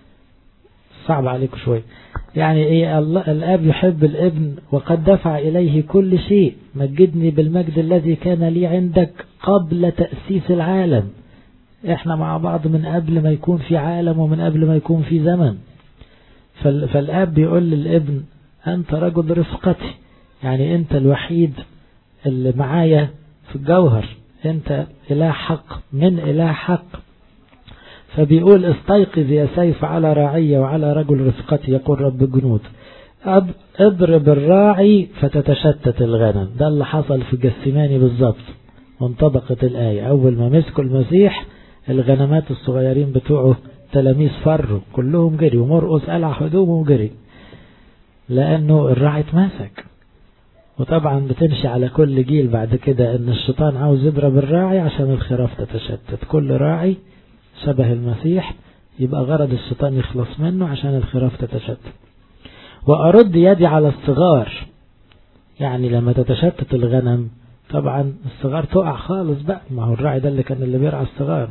صعب عليكم شوي يعني إيه الله الآب يحب الابن وقد دفع إليه كل شيء مجدني بالمجد الذي كان لي عندك قبل تأسيس العالم احنا مع بعض من قبل ما يكون في عالم ومن قبل ما يكون في زمن فالآب بيقول للابن أنت رجل رفقتي يعني أنت الوحيد اللي معايا في الجوهر أنت إله حق من إله حق فبيقول استيقظ يا سيف على راعية وعلى رجل رفقتي يقول رب الجنود اضرب الراعي فتتشتت الغنم ده اللي حصل في جسماني بالظبط وانطبقت الآية أول ما مسكوا المسيح الغنمات الصغيرين بتوعه تلاميذ فروا كلهم جري ومرقص قلع هدومه وجري لأنه الراعي اتمسك وطبعا بتمشي على كل جيل بعد كده ان الشيطان عاوز يضرب الراعي عشان الخراف تتشتت كل راعي شبه المسيح يبقى غرض الشيطان يخلص منه عشان الخراف تتشتت وأرد يدي على الصغار يعني لما تتشتت الغنم طبعا الصغار تقع خالص بقى ما هو الراعي ده اللي كان اللي بيرعى الصغار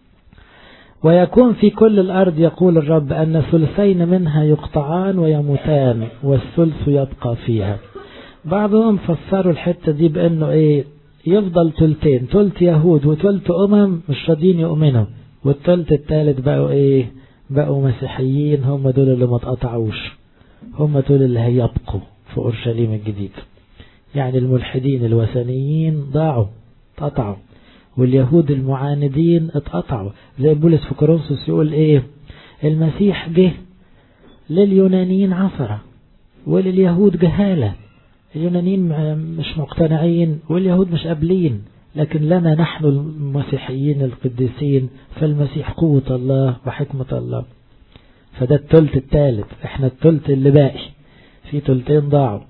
ويكون في كل الأرض يقول الرب أن ثلثين منها يقطعان ويموتان والثلث يبقى فيها بعضهم فسروا الحتة دي بأنه إيه يفضل تلتين تلت يهود وتلت أمم مش راضيين يؤمنوا والتلت التالت بقوا إيه بقوا مسيحيين هم دول اللي ما اتقطعوش هم دول اللي هيبقوا في أورشليم الجديد يعني الملحدين الوثنيين ضاعوا اتقطعوا واليهود المعاندين اتقطعوا زي بولس في كورنثوس يقول ايه المسيح جه لليونانيين عثرة ولليهود جهالة اليونانيين مش مقتنعين واليهود مش قابلين لكن لنا نحن المسيحيين القديسين فالمسيح قوة الله وحكمة الله فده التلت الثالث احنا التلت اللي باقي في تلتين ضاعوا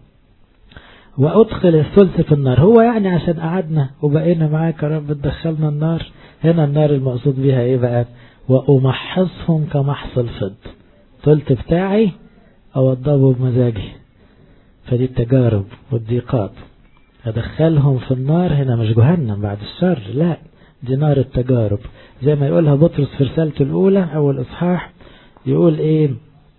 وأدخل الثلث في النار هو يعني عشان قعدنا وبقينا معاك يا رب تدخلنا النار هنا النار المقصود بها ايه بقى وأمحصهم كمحص الفض ثلث بتاعي أوضبه بمزاجي فدي التجارب والضيقات أدخلهم في النار هنا مش جهنم بعد الشر لا دي نار التجارب زي ما يقولها بطرس في رسالته الأولى أو الإصحاح يقول إيه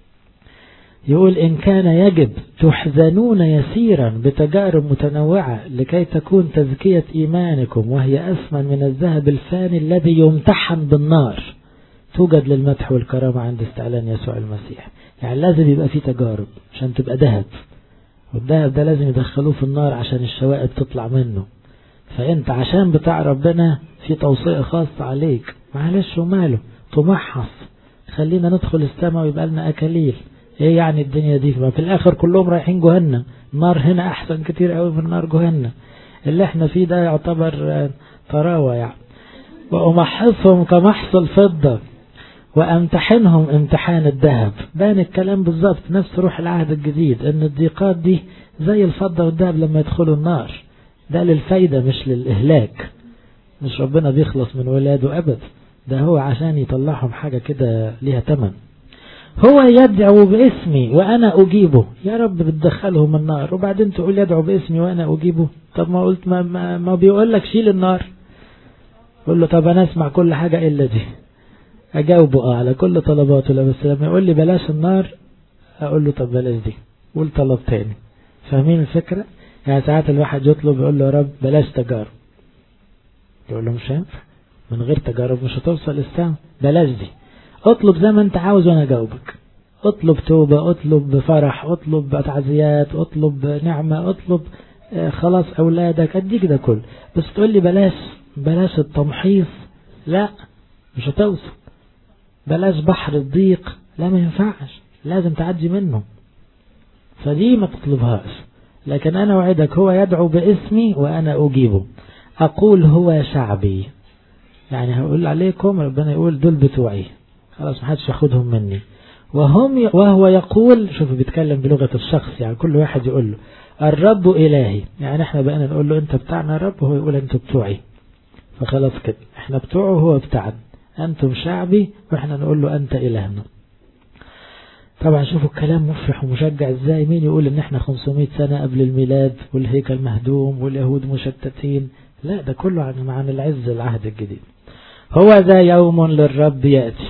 يقول إن كان يجب تحزنون يسيرا بتجارب متنوعة لكي تكون تزكية إيمانكم وهي أثمن من الذهب الفاني الذي يمتحن بالنار توجد للمدح والكرامة عند استعلان يسوع المسيح يعني لازم يبقى فيه تجارب عشان تبقى ذهب والذهب ده لازم يدخلوه في النار عشان الشوائب تطلع منه فانت عشان بتاع ربنا في توصية خاصة عليك معلش وماله تمحص خلينا ندخل السماء ويبقى لنا أكاليل ايه يعني الدنيا دي ما في الاخر كلهم رايحين جهنم النار هنا احسن كتير قوي من نار جهنم اللي احنا فيه ده يعتبر طراوة يعني وامحصهم كمحص الفضة وامتحنهم امتحان الذهب بان الكلام بالظبط نفس روح العهد الجديد ان الضيقات دي زي الفضة والذهب لما يدخلوا النار ده للفايدة مش للإهلاك مش ربنا بيخلص من ولاده أبدا ده هو عشان يطلعهم حاجة كده ليها تمن هو يدعو باسمي وأنا أجيبه يا رب بتدخلهم النار وبعدين تقول يدعو باسمي وأنا أجيبه طب ما قلت ما, ما, ما بيقول لك شيل النار قول له طب أنا أسمع كل حاجة إلا دي أجاوبه آه على كل طلباته لا بس لما يقول لي بلاش النار أقول له طب بلاش دي قول طلب تاني فاهمين الفكرة يعني ساعات الواحد يطلب يقول له يا رب بلاش تجارب يقول له مش هينفع من غير تجارب مش هتوصل للسما بلاش دي اطلب زي ما انت عاوز وانا اجاوبك اطلب توبة اطلب فرح اطلب تعزيات اطلب نعمة اطلب آه خلاص اولادك اديك ده كله بس تقول لي بلاش بلاش التمحيص لا مش هتوصل بلاش بحر الضيق لا ما ينفعش لازم تعدي منه فدي ما تطلبهاش لكن أنا وعدك هو يدعو باسمي وأنا أجيبه أقول هو شعبي يعني هقول عليكم ربنا يقول دول بتوعي خلاص ما حدش ياخدهم مني وهم وهو يقول شوفوا بيتكلم بلغة الشخص يعني كل واحد يقول له الرب إلهي يعني احنا بقينا نقول له انت بتاعنا يا رب وهو يقول انتوا بتوعي فخلاص كده احنا بتوعه وهو بتاعنا انتم شعبي واحنا نقول له انت إلهنا طبعا شوفوا الكلام مفرح ومشجع ازاي مين يقول ان احنا 500 سنة قبل الميلاد والهيكل مهدوم واليهود مشتتين لا ده كله عن عن العز العهد الجديد هو ذا يوم للرب يأتي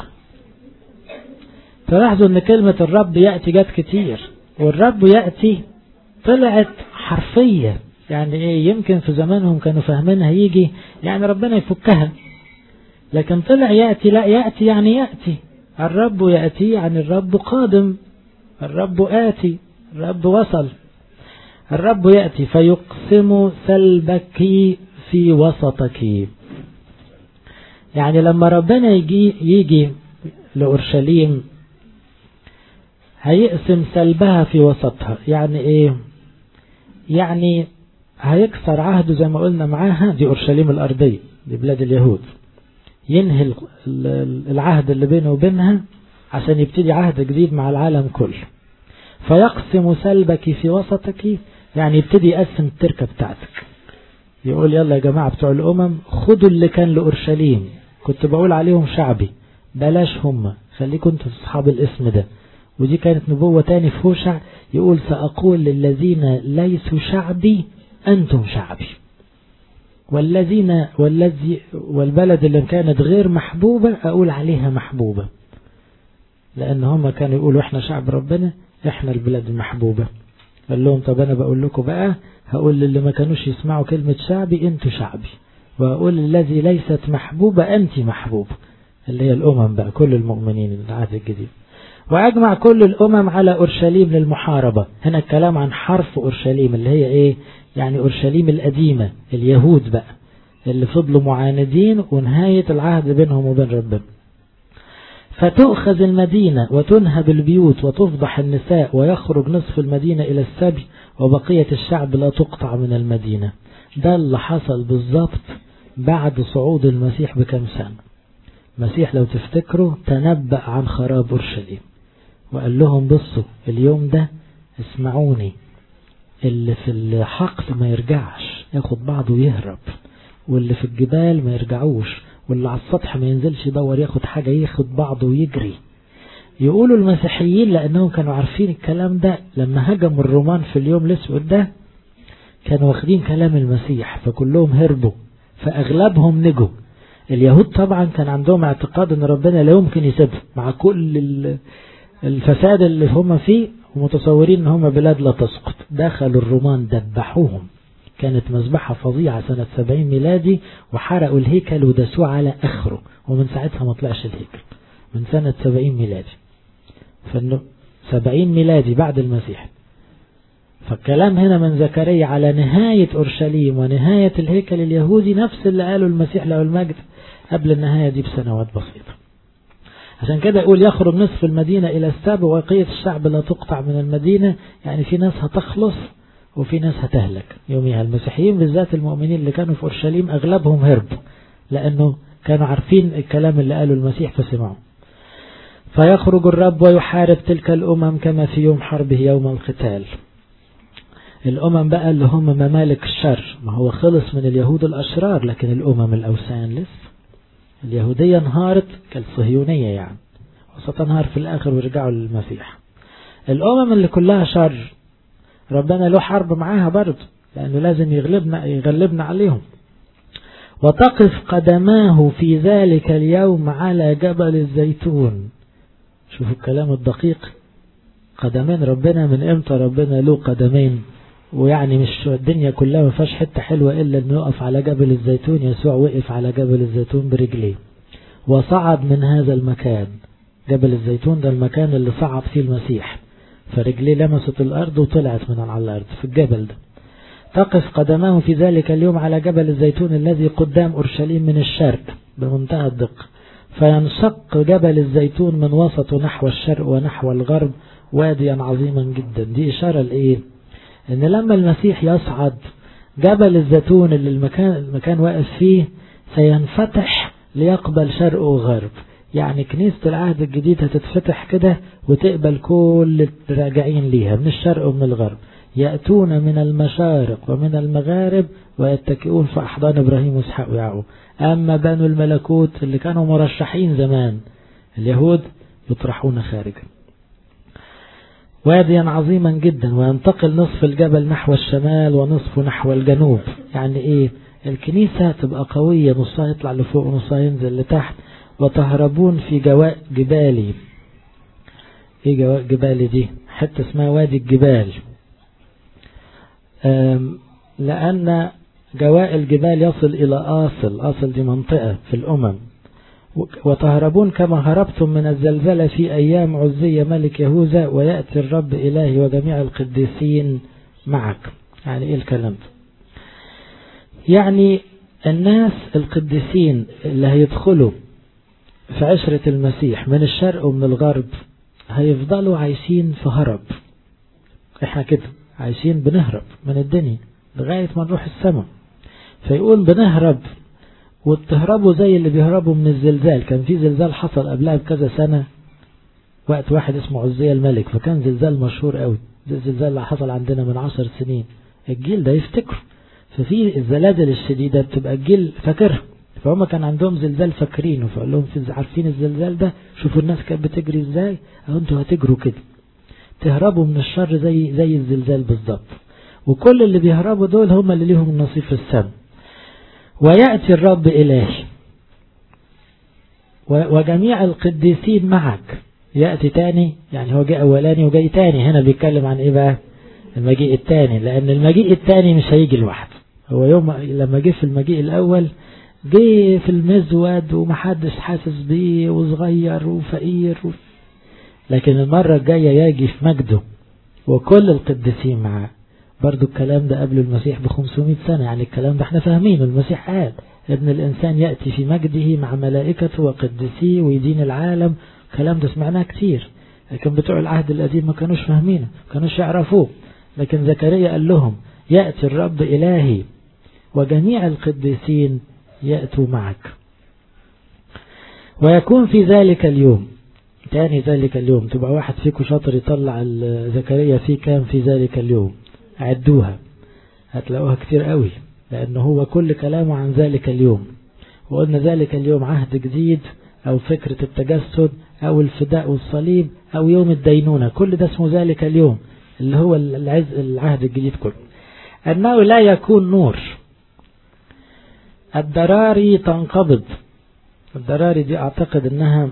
تلاحظوا ان كلمة الرب يأتي جت كتير والرب يأتي طلعت حرفية يعني ايه يمكن في زمانهم كانوا فاهمينها يجي يعني ربنا يفكها لكن طلع يأتي لا يأتي يعني يأتي الرب يأتي يعني الرب قادم الرب آتي الرب وصل الرب يأتي فيقسم سلبك في وسطك يعني لما ربنا يجي يجي لأورشليم هيقسم سلبها في وسطها يعني ايه يعني هيكسر عهده زي ما قلنا معاها دي أورشليم الأرضية دي بلاد اليهود ينهي العهد اللي بينه وبينها عشان يبتدي عهد جديد مع العالم كله فيقسم سلبك في وسطك يعني يبتدي يقسم التركة بتاعتك يقول يلا يا جماعة بتوع الأمم خدوا اللي كان لأورشليم كنت بقول عليهم شعبي بلاش هم خليكم انتوا أصحاب الاسم ده ودي كانت نبوة تاني في هوشع يقول سأقول للذين ليسوا شعبي أنتم شعبي والذين والذي والبلد اللي كانت غير محبوبة أقول عليها محبوبة لأن هم كانوا يقولوا إحنا شعب ربنا إحنا البلاد المحبوبة قال لهم طب أنا بقول لكم بقى هقول للي ما كانوش يسمعوا كلمة شعبي أنتوا شعبي وأقول الذي ليست محبوبة أنت محبوبة اللي هي الأمم بقى كل المؤمنين العهد الجديد وأجمع كل الأمم على أورشليم للمحاربة هنا الكلام عن حرف أورشليم اللي هي إيه يعني أورشليم القديمة اليهود بقى اللي فضلوا معاندين ونهاية العهد بينهم وبين ربنا فتؤخذ المدينة وتنهب البيوت وتفضح النساء ويخرج نصف المدينة إلى السبي وبقية الشعب لا تقطع من المدينة ده اللي حصل بالظبط بعد صعود المسيح بكم سنة المسيح لو تفتكروا تنبأ عن خراب أورشليم وقال لهم بصوا اليوم ده اسمعوني اللي في الحقل ما يرجعش ياخد بعضه ويهرب واللي في الجبال ما يرجعوش واللي على السطح ما ينزلش يدور ياخد حاجة ياخد بعضه ويجري يقولوا المسيحيين لأنهم كانوا عارفين الكلام ده لما هجموا الرومان في اليوم الأسود ده كانوا واخدين كلام المسيح فكلهم هربوا فأغلبهم نجوا اليهود طبعا كان عندهم اعتقاد ان ربنا لا يمكن يسيبهم مع كل الفساد اللي هم فيه ومتصورين ان هم بلاد لا تسقط دخلوا الرومان دبحوهم كانت مذبحة فظيعة سنة 70 ميلادي وحرقوا الهيكل ودسوه على اخره ومن ساعتها ما طلعش الهيكل من سنة 70 ميلادي فانه 70 ميلادي بعد المسيح فالكلام هنا من زكريا على نهاية أورشليم ونهاية الهيكل اليهودي نفس اللي قاله المسيح له المجد قبل النهاية دي بسنوات بسيطة عشان كده يقول يخرج نصف المدينة إلى السبع وبقية الشعب لا تقطع من المدينة يعني في ناس هتخلص وفي ناس هتهلك يوميها المسيحيين بالذات المؤمنين اللي كانوا في أورشليم أغلبهم هربوا لأنه كانوا عارفين الكلام اللي قاله المسيح فسمعوا فيخرج الرب ويحارب تلك الأمم كما في يوم حربه يوم القتال الأمم بقى اللي هم ممالك الشر ما هو خلص من اليهود الأشرار لكن الأمم الأوثان لسه اليهودية انهارت كالصهيونية يعني وستنهار في الآخر ويرجعوا للمسيح الأمم اللي كلها شر ربنا له حرب معاها برضه لأنه لازم يغلبنا يغلبنا عليهم وتقف قدماه في ذلك اليوم على جبل الزيتون شوفوا الكلام الدقيق قدمين ربنا من امتى ربنا له قدمين ويعني مش الدنيا كلها ما فيهاش حته حلوه الا انه يقف على جبل الزيتون يسوع وقف على جبل الزيتون برجليه وصعد من هذا المكان جبل الزيتون ده المكان اللي صعد فيه المسيح فرجليه لمست الارض وطلعت من على الارض في الجبل ده تقف قدماه في ذلك اليوم على جبل الزيتون الذي قدام اورشليم من الشرق بمنتهى الدقه فينشق جبل الزيتون من وسطه نحو الشرق ونحو الغرب واديا عظيما جدا دي اشاره لايه ان لما المسيح يصعد جبل الزيتون اللي المكان المكان واقف فيه سينفتح ليقبل شرق وغرب يعني كنيسة العهد الجديد هتتفتح كده وتقبل كل الراجعين ليها من الشرق ومن الغرب يأتون من المشارق ومن المغارب ويتكئون في أحضان إبراهيم وإسحاق ويعقوب أما بنو الملكوت اللي كانوا مرشحين زمان اليهود يطرحون خارجا واديا عظيما جدا وينتقل نصف الجبل نحو الشمال ونصفه نحو الجنوب يعني ايه الكنيسة تبقى قوية نصها يطلع لفوق ونصها ينزل لتحت وتهربون في جواء جبالي ايه جواء جبالي دي حتة اسمها وادي الجبال لأن جواء الجبال يصل إلى آصل آصل دي منطقة في الأمم وتهربون كما هربتم من الزلزلة في أيام عزية ملك يهوذا ويأتي الرب إلهي وجميع القديسين معك يعني إيه الكلام ده يعني الناس القديسين اللي هيدخلوا في عشرة المسيح من الشرق ومن الغرب هيفضلوا عايشين في هرب احنا كده عايشين بنهرب من الدنيا لغاية ما نروح السماء فيقول بنهرب وتهربوا زي اللي بيهربوا من الزلزال كان في زلزال حصل قبلها بكذا سنة وقت واحد اسمه عزية الملك فكان زلزال مشهور قوي ده الزلزال اللي حصل عندنا من عشر سنين الجيل ده يفتكره ففي الزلازل الشديدة بتبقى الجيل فاكرها فهم كان عندهم زلزال فاكرينه فقال لهم عارفين الزلزال ده شوفوا الناس كانت بتجري ازاي اهو انتوا هتجروا كده تهربوا من الشر زي زي الزلزال بالظبط وكل اللي بيهربوا دول هم اللي ليهم النصيب في السماء ويأتي الرب إلهي وجميع القديسين معك يأتي تاني يعني هو جاء أولاني وجاي تاني هنا بيتكلم عن إيه بقى المجيء التاني لأن المجيء التاني مش هيجي لوحده هو يوم لما جه في المجيء الأول جه في المزود ومحدش حاسس بيه وصغير وفقير و... لكن المرة الجاية يجي في مجده وكل القديسين معاه برضو الكلام ده قبل المسيح ب 500 سنة يعني الكلام ده احنا فاهمينه المسيح قال ابن الإنسان يأتي في مجده مع ملائكته وقدسيه ويدين العالم الكلام ده سمعناه كتير لكن بتوع العهد القديم ما كانوش فاهمينه ما كانوش يعرفوه لكن زكريا قال لهم يأتي الرب إلهي وجميع القديسين يأتوا معك ويكون في ذلك اليوم تاني ذلك اليوم تبقى واحد فيكم شاطر يطلع زكريا في كام في ذلك اليوم عدوها هتلاقوها كتير قوي لأن هو كل كلامه عن ذلك اليوم وقلنا ذلك اليوم عهد جديد أو فكرة التجسد أو الفداء والصليب أو يوم الدينونة كل ده اسمه ذلك اليوم اللي هو العز العهد الجديد كله أنه لا يكون نور الدراري تنقبض الدراري دي أعتقد أنها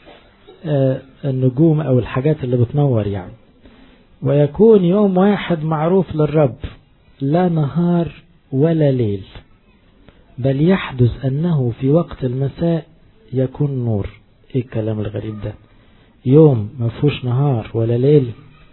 النجوم أو الحاجات اللي بتنور يعني ويكون يوم واحد معروف للرب لا نهار ولا ليل بل يحدث أنه في وقت المساء يكون نور إيه الكلام الغريب ده يوم ما فيهوش نهار ولا ليل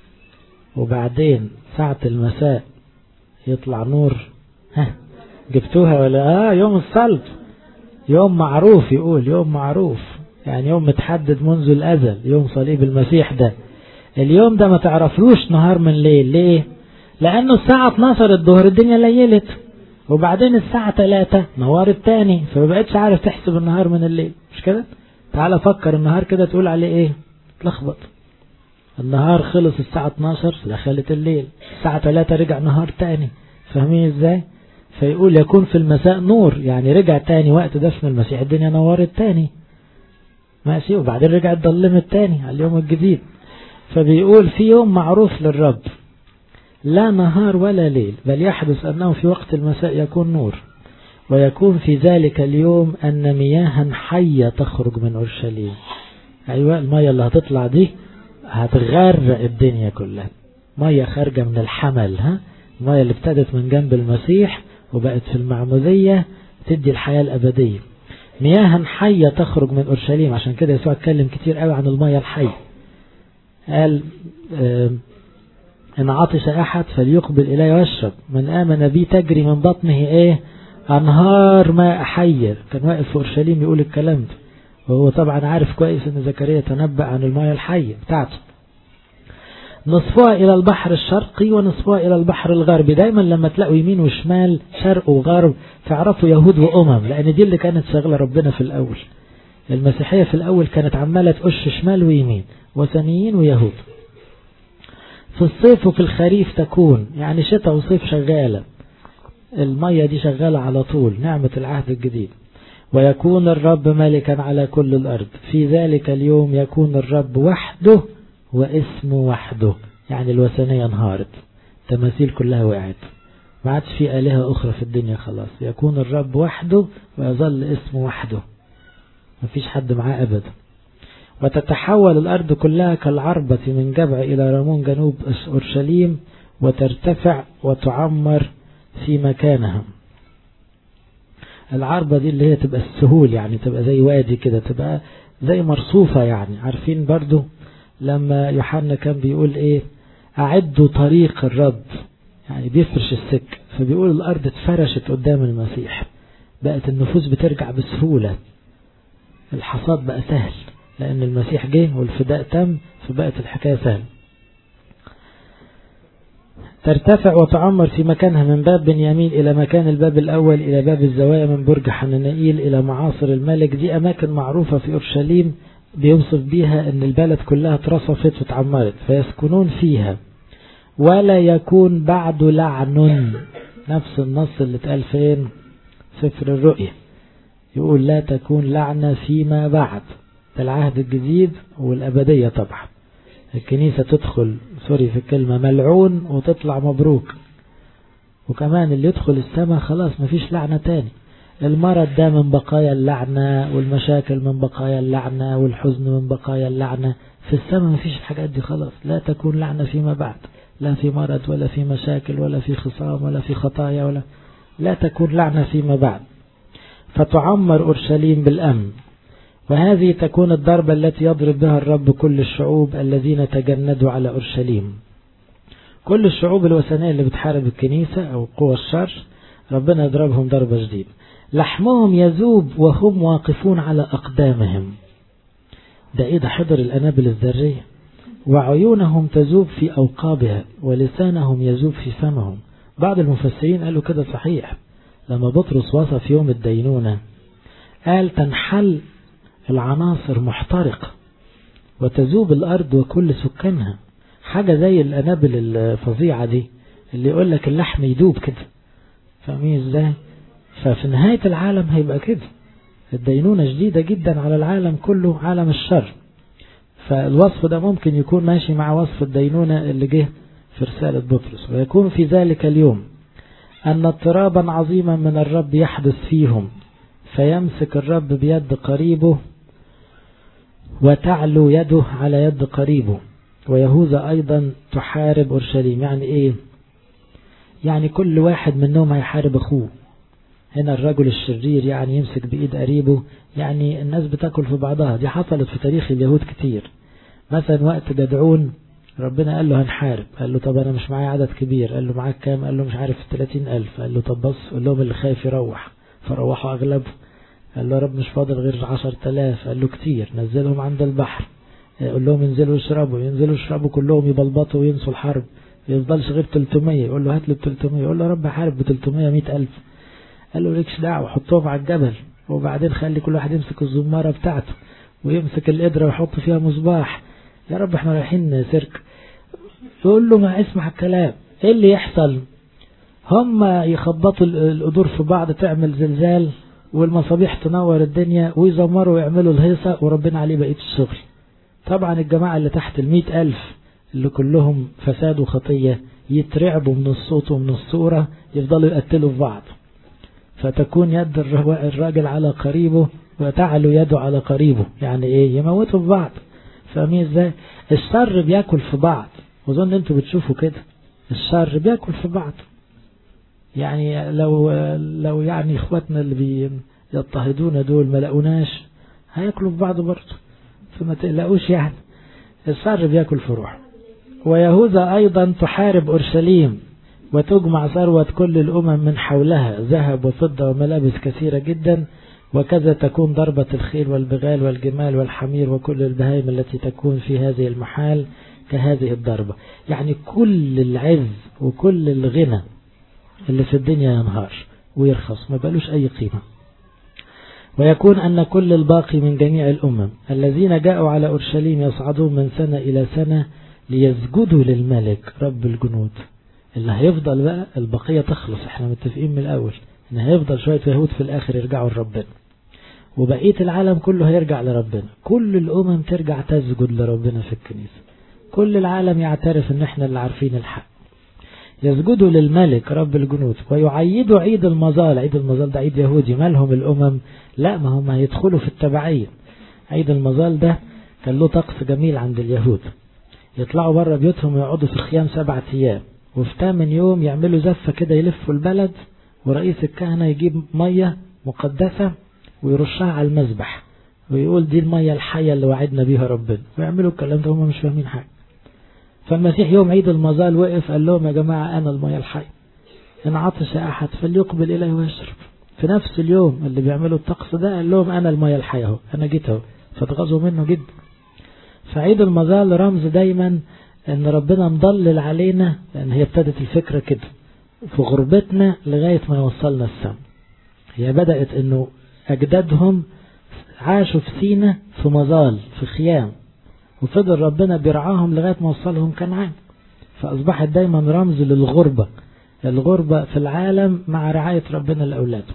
وبعدين ساعة المساء يطلع نور ها جبتوها ولا اه يوم الصلب يوم معروف يقول يوم معروف يعني يوم متحدد منذ الأزل يوم صليب المسيح ده اليوم ده ما تعرفلوش نهار من ليل ليه لأنه الساعة 12 الظهر الدنيا ليلت وبعدين الساعة 3 نورت تاني فما بقتش عارف تحسب النهار من الليل مش كده تعال فكر النهار كده تقول عليه ايه تلخبط النهار خلص الساعة 12 دخلت الليل الساعة 3 رجع نهار تاني فاهمين ازاي فيقول يكون في المساء نور يعني رجع تاني وقت دفن المسيح الدنيا نورت تاني ماشي وبعدين رجعت ضلمت تاني على اليوم الجديد فبيقول في يوم معروف للرب لا نهار ولا ليل بل يحدث أنه في وقت المساء يكون نور ويكون في ذلك اليوم أن مياها حية تخرج من أورشليم أيوة المية اللي هتطلع دي هتغرق الدنيا كلها مية خارجة من الحمل ها المية اللي ابتدت من جنب المسيح وبقت في المعمودية تدي الحياة الأبدية مياها حية تخرج من أورشليم عشان كده يسوع اتكلم كتير قوي عن المية الحية قال اه إن عطش أحد فليقبل إلي ويشرب من آمن بي تجري من بطنه إيه أنهار ماء حية كان واقف في أورشليم يقول الكلام ده وهو طبعا عارف كويس ان زكريا تنبأ عن المياه الحية بتاعته نصفها إلى البحر الشرقي ونصفها إلى البحر الغربي دايما لما تلاقوا يمين وشمال شرق وغرب تعرفوا يهود وأمم لأن دي اللي كانت شغلة ربنا في الأول المسيحية في الأول كانت عمالة تقش شمال ويمين وثنيين ويهود في الصيف وفي الخريف تكون يعني شتاء وصيف شغالة المية دي شغالة على طول نعمة العهد الجديد ويكون الرب ملكا على كل الأرض في ذلك اليوم يكون الرب وحده واسمه وحده يعني الوثنية انهارت تماثيل كلها وقعت ما عادش في آلهة أخرى في الدنيا خلاص يكون الرب وحده ويظل اسمه وحده ما فيش حد معاه أبدا وتتحول الأرض كلها كالعربة من جبع إلى رمون جنوب أورشليم وترتفع وتعمر في مكانها العربة دي اللي هي تبقى السهول يعني تبقى زي وادي كده تبقى زي مرصوفة يعني عارفين برضو لما يوحنا كان بيقول ايه اعدوا طريق الرب يعني بيفرش السك فبيقول الارض اتفرشت قدام المسيح بقت النفوس بترجع بسهولة الحصاد بقى سهل لان المسيح جه والفداء تم فبقت الحكاية سهل ترتفع وتعمر في مكانها من باب بنيامين إلى مكان الباب الأول إلى باب الزوايا من برج حنانائيل إلى معاصر الملك دي أماكن معروفة في أورشليم بيوصف بيها أن البلد كلها اترصفت واتعمرت فيسكنون فيها ولا يكون بعد لعن نفس النص اللي اتقال فين سفر الرؤيا يقول لا تكون لعنة فيما بعد ده العهد الجديد والأبدية طبعا الكنيسة تدخل سوري في الكلمة ملعون وتطلع مبروك وكمان اللي يدخل السماء خلاص مفيش لعنة تاني المرض ده من بقايا اللعنة والمشاكل من بقايا اللعنة والحزن من بقايا اللعنة في السماء مفيش الحاجات دي خلاص لا تكون لعنة فيما بعد لا في مرض ولا في مشاكل ولا في خصام ولا في خطايا ولا لا تكون لعنة فيما بعد فتعمر أورشليم بالأمن وهذه تكون الضربة التي يضرب بها الرب كل الشعوب الذين تجندوا على أورشليم كل الشعوب الوثنية اللي بتحارب الكنيسة أو قوى الشر ربنا يضربهم ضربة جديدة لحمهم يذوب وهم واقفون على أقدامهم ده إيه ده حضر الأنابل الذرية وعيونهم تذوب في أوقابها ولسانهم يذوب في فمهم بعض المفسرين قالوا كده صحيح لما بطرس وصف يوم الدينونة قال تنحل العناصر محترقة وتذوب الأرض وكل سكانها حاجة زي الأنابل الفظيعة دي اللي يقول لك اللحم يدوب كده فاهمين ازاي ففي نهاية العالم هيبقى كده الدينونة جديدة جدا على العالم كله عالم الشر فالوصف ده ممكن يكون ماشي مع وصف الدينونة اللي جه في رسالة بطرس ويكون في ذلك اليوم أن اضطرابا عظيما من الرب يحدث فيهم فيمسك الرب بيد قريبه وتعلو يده على يد قريبه ويهوذا أيضا تحارب أورشليم يعني إيه يعني كل واحد منهم هيحارب أخوه هنا الرجل الشرير يعني يمسك بإيد قريبه يعني الناس بتاكل في بعضها دي حصلت في تاريخ اليهود كتير مثلا وقت جدعون ربنا قال له هنحارب قال له طب أنا مش معايا عدد كبير قال له معاك كام قال له مش عارف 30 ألف قال له طب بص قول لهم اللي خايف يروح فروحوا أغلبه قال له رب مش فاضل غير 10000 قال له كتير نزلهم عند البحر قول لهم ينزلوا يشربوا ينزلوا يشربوا كلهم يبلبطوا وينسوا الحرب ما يفضلش غير 300 يقول له هات له 300 يقول له رب حارب ب 300 100000 قال له ليكش دعوه حطهم على الجبل وبعدين خلي كل واحد يمسك الزماره بتاعته ويمسك القدره ويحط فيها مصباح يا رب احنا رايحين سيرك يقول له ما اسمع الكلام ايه اللي يحصل هم يخبطوا القدور في بعض تعمل زلزال والمصابيح تنور الدنيا ويزمروا ويعملوا الهيصة وربنا عليه بقية الشغل طبعا الجماعة اللي تحت المئة ألف اللي كلهم فساد وخطية يترعبوا من الصوت ومن الصورة يفضلوا يقتلوا في بعض فتكون يد الراجل على قريبه وتعلو يده على قريبه يعني ايه يموتوا في بعض فاهمين ازاي الشر بياكل في بعض وظن انتوا بتشوفوا كده الشر بياكل في بعض يعني لو لو يعني اخواتنا اللي بيضطهدونا دول ما لقوناش هياكلوا في بعض برضه فما تقلقوش يعني الشر بياكل في روح ويهوذا ايضا تحارب اورشليم وتجمع ثروة كل الامم من حولها ذهب وفضة وملابس كثيرة جدا وكذا تكون ضربة الخيل والبغال والجمال والحمير وكل البهائم التي تكون في هذه المحال كهذه الضربة يعني كل العز وكل الغنى اللي في الدنيا ينهار ويرخص ما بقالوش أي قيمة ويكون أن كل الباقي من جميع الأمم الذين جاءوا على أورشليم يصعدون من سنة إلى سنة ليسجدوا للملك رب الجنود اللي هيفضل بقى البقية تخلص احنا متفقين من الأول ان هيفضل شوية يهود في الآخر يرجعوا لربنا وبقية العالم كله هيرجع لربنا كل الأمم ترجع تسجد لربنا في الكنيسة كل العالم يعترف ان احنا اللي عارفين الحق يسجدوا للملك رب الجنود ويعيدوا عيد المظال عيد المظال ده عيد يهودي مالهم الأمم لا ما هم هيدخلوا في التبعية عيد المظال ده كان له طقس جميل عند اليهود يطلعوا بره بيوتهم ويقعدوا في الخيام سبعة أيام وفي تامن يوم يعملوا زفة كده يلفوا البلد ورئيس الكهنة يجيب مية مقدسة ويرشها على المذبح ويقول دي المية الحية اللي وعدنا بيها ربنا ويعملوا الكلام ده هم مش فاهمين حاجة فالمسيح يوم عيد المظال وقف قال لهم يا جماعة أنا المية الحية إن عطش أحد فليقبل إليه ويشرب في نفس اليوم اللي بيعملوا الطقس ده قال لهم أنا المية الحية اهو أنا جيت اهو فاتغاظوا منه جدا فعيد المظال رمز دايما ان ربنا مضلل علينا لان هي ابتدت الفكرة كده في غربتنا لغاية ما يوصلنا السم هي بدأت انه اجدادهم عاشوا في سينا في مظال في خيام وفضل ربنا بيرعاهم لغاية ما وصلهم كنعان فأصبحت دايما رمز للغربة الغربة في العالم مع رعاية ربنا لأولاده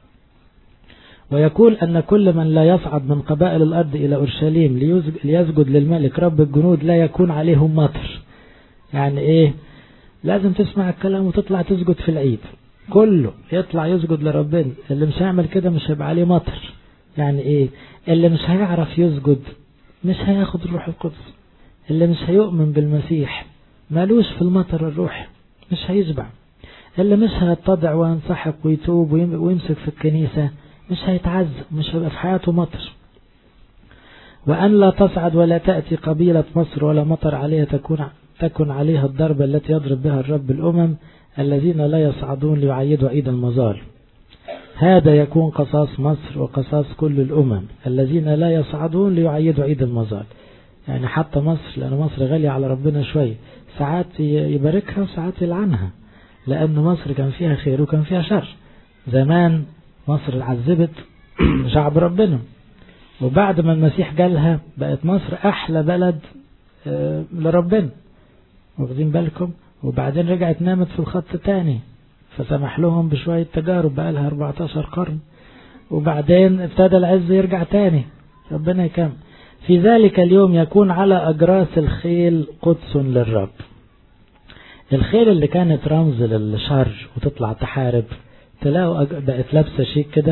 ويقول أن كل من لا يصعد من قبائل الأرض إلى أورشليم ليسجد للملك رب الجنود لا يكون عليهم مطر يعني إيه لازم تسمع الكلام وتطلع تسجد في العيد كله يطلع يسجد لربنا اللي مش هيعمل كده مش هيبقى عليه مطر يعني إيه اللي مش هيعرف يسجد مش هياخد الروح القدس اللي مش هيؤمن بالمسيح مالوش في المطر الروحي مش هيشبع اللي مش هيتضع وينسحق ويتوب ويمسك في الكنيسة مش هيتعذب مش هيبقى في حياته مطر وأن لا تصعد ولا تأتي قبيلة مصر ولا مطر عليها تكون تكن عليها الضربة التي يضرب بها الرب الأمم الذين لا يصعدون ليعيدوا عيد المظال هذا يكون قصاص مصر وقصاص كل الأمم الذين لا يصعدون ليعيدوا عيد المظال يعني حتى مصر لأن مصر غالية على ربنا شوية ساعات يباركها وساعات يلعنها لأن مصر كان فيها خير وكان فيها شر زمان مصر عذبت شعب ربنا وبعد ما المسيح جالها بقت مصر أحلى بلد لربنا واخدين بالكم وبعدين رجعت نامت في الخط تاني فسمح لهم بشوية تجارب بقى لها 14 قرن وبعدين ابتدى العز يرجع تاني ربنا يكمل في ذلك اليوم يكون على أجراس الخيل قدس للرب الخيل اللي كانت رمز للشر وتطلع تحارب تلاقوا بقت لابسة شيك كده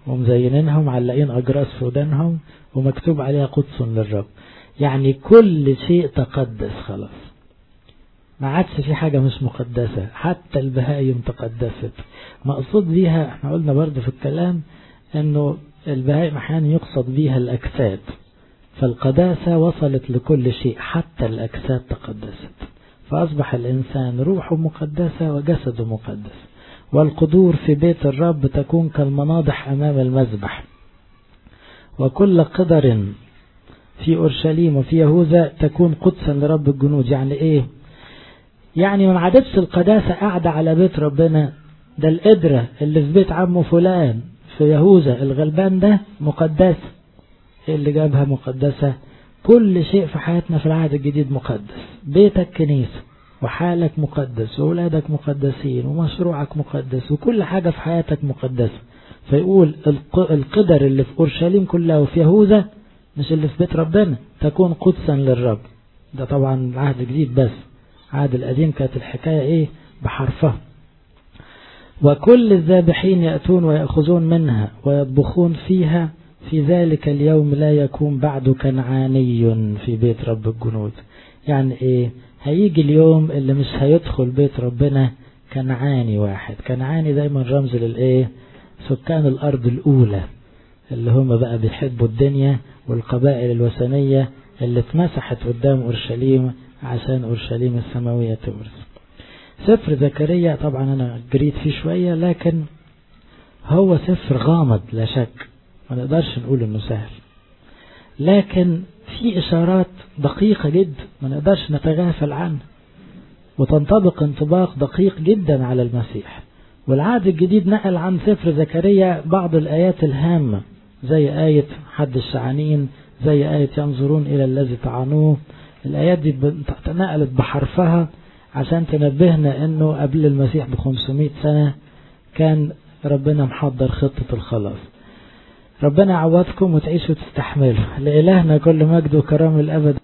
ومزينينها ومعلقين أجراس في ودانهم ومكتوب عليها قدس للرب يعني كل شيء تقدس خلاص ما عادش في حاجة مش مقدسة حتى البهايم تقدست مقصود بيها احنا قلنا برضه في الكلام انه البهايم احيانا يقصد بيها الاجساد فالقداسة وصلت لكل شيء حتى الاجساد تقدست فاصبح الانسان روحه مقدسة وجسده مقدس والقدور في بيت الرب تكون كالمناضح امام المذبح وكل قدر في اورشليم وفي يهوذا تكون قدسا لرب الجنود يعني ايه يعني ما عادتش القداسة قاعدة على بيت ربنا ده القدرة اللي في بيت عمه فلان في يهوذا الغلبان ده مقدسة ايه اللي جابها مقدسة كل شيء في حياتنا في العهد الجديد مقدس بيتك كنيسة وحالك مقدس وولادك مقدسين ومشروعك مقدس وكل حاجة في حياتك مقدسة فيقول القدر اللي في أورشليم كلها وفي يهوذا مش اللي في بيت ربنا تكون قدسا للرب ده طبعا العهد الجديد بس العهد القديم كانت الحكاية ايه بحرفها وكل الذابحين يأتون ويأخذون منها ويطبخون فيها في ذلك اليوم لا يكون بعد كنعاني في بيت رب الجنود يعني ايه هيجي اليوم اللي مش هيدخل بيت ربنا كنعاني واحد كنعاني دايما رمز للايه سكان الارض الاولى اللي هم بقى بيحبوا الدنيا والقبائل الوثنية اللي اتمسحت قدام اورشليم عشان اورشليم السماوية تورث سفر زكريا طبعا انا جريت فيه شوية لكن هو سفر غامض لا شك ما نقدرش نقول انه سهل لكن في اشارات دقيقة جدا ما نقدرش نتغافل عنها وتنطبق انطباق دقيق جدا على المسيح والعهد الجديد نقل عن سفر زكريا بعض الآيات الهامة زي آية حد الشعانين زي آية ينظرون إلى الذي طعنوه الآيات دي نقلت بحرفها عشان تنبهنا انه قبل المسيح ب 500 سنة كان ربنا محضر خطة الخلاص ربنا يعوضكم وتعيشوا وتستحملوا لإلهنا كل مجد وكرام الأبد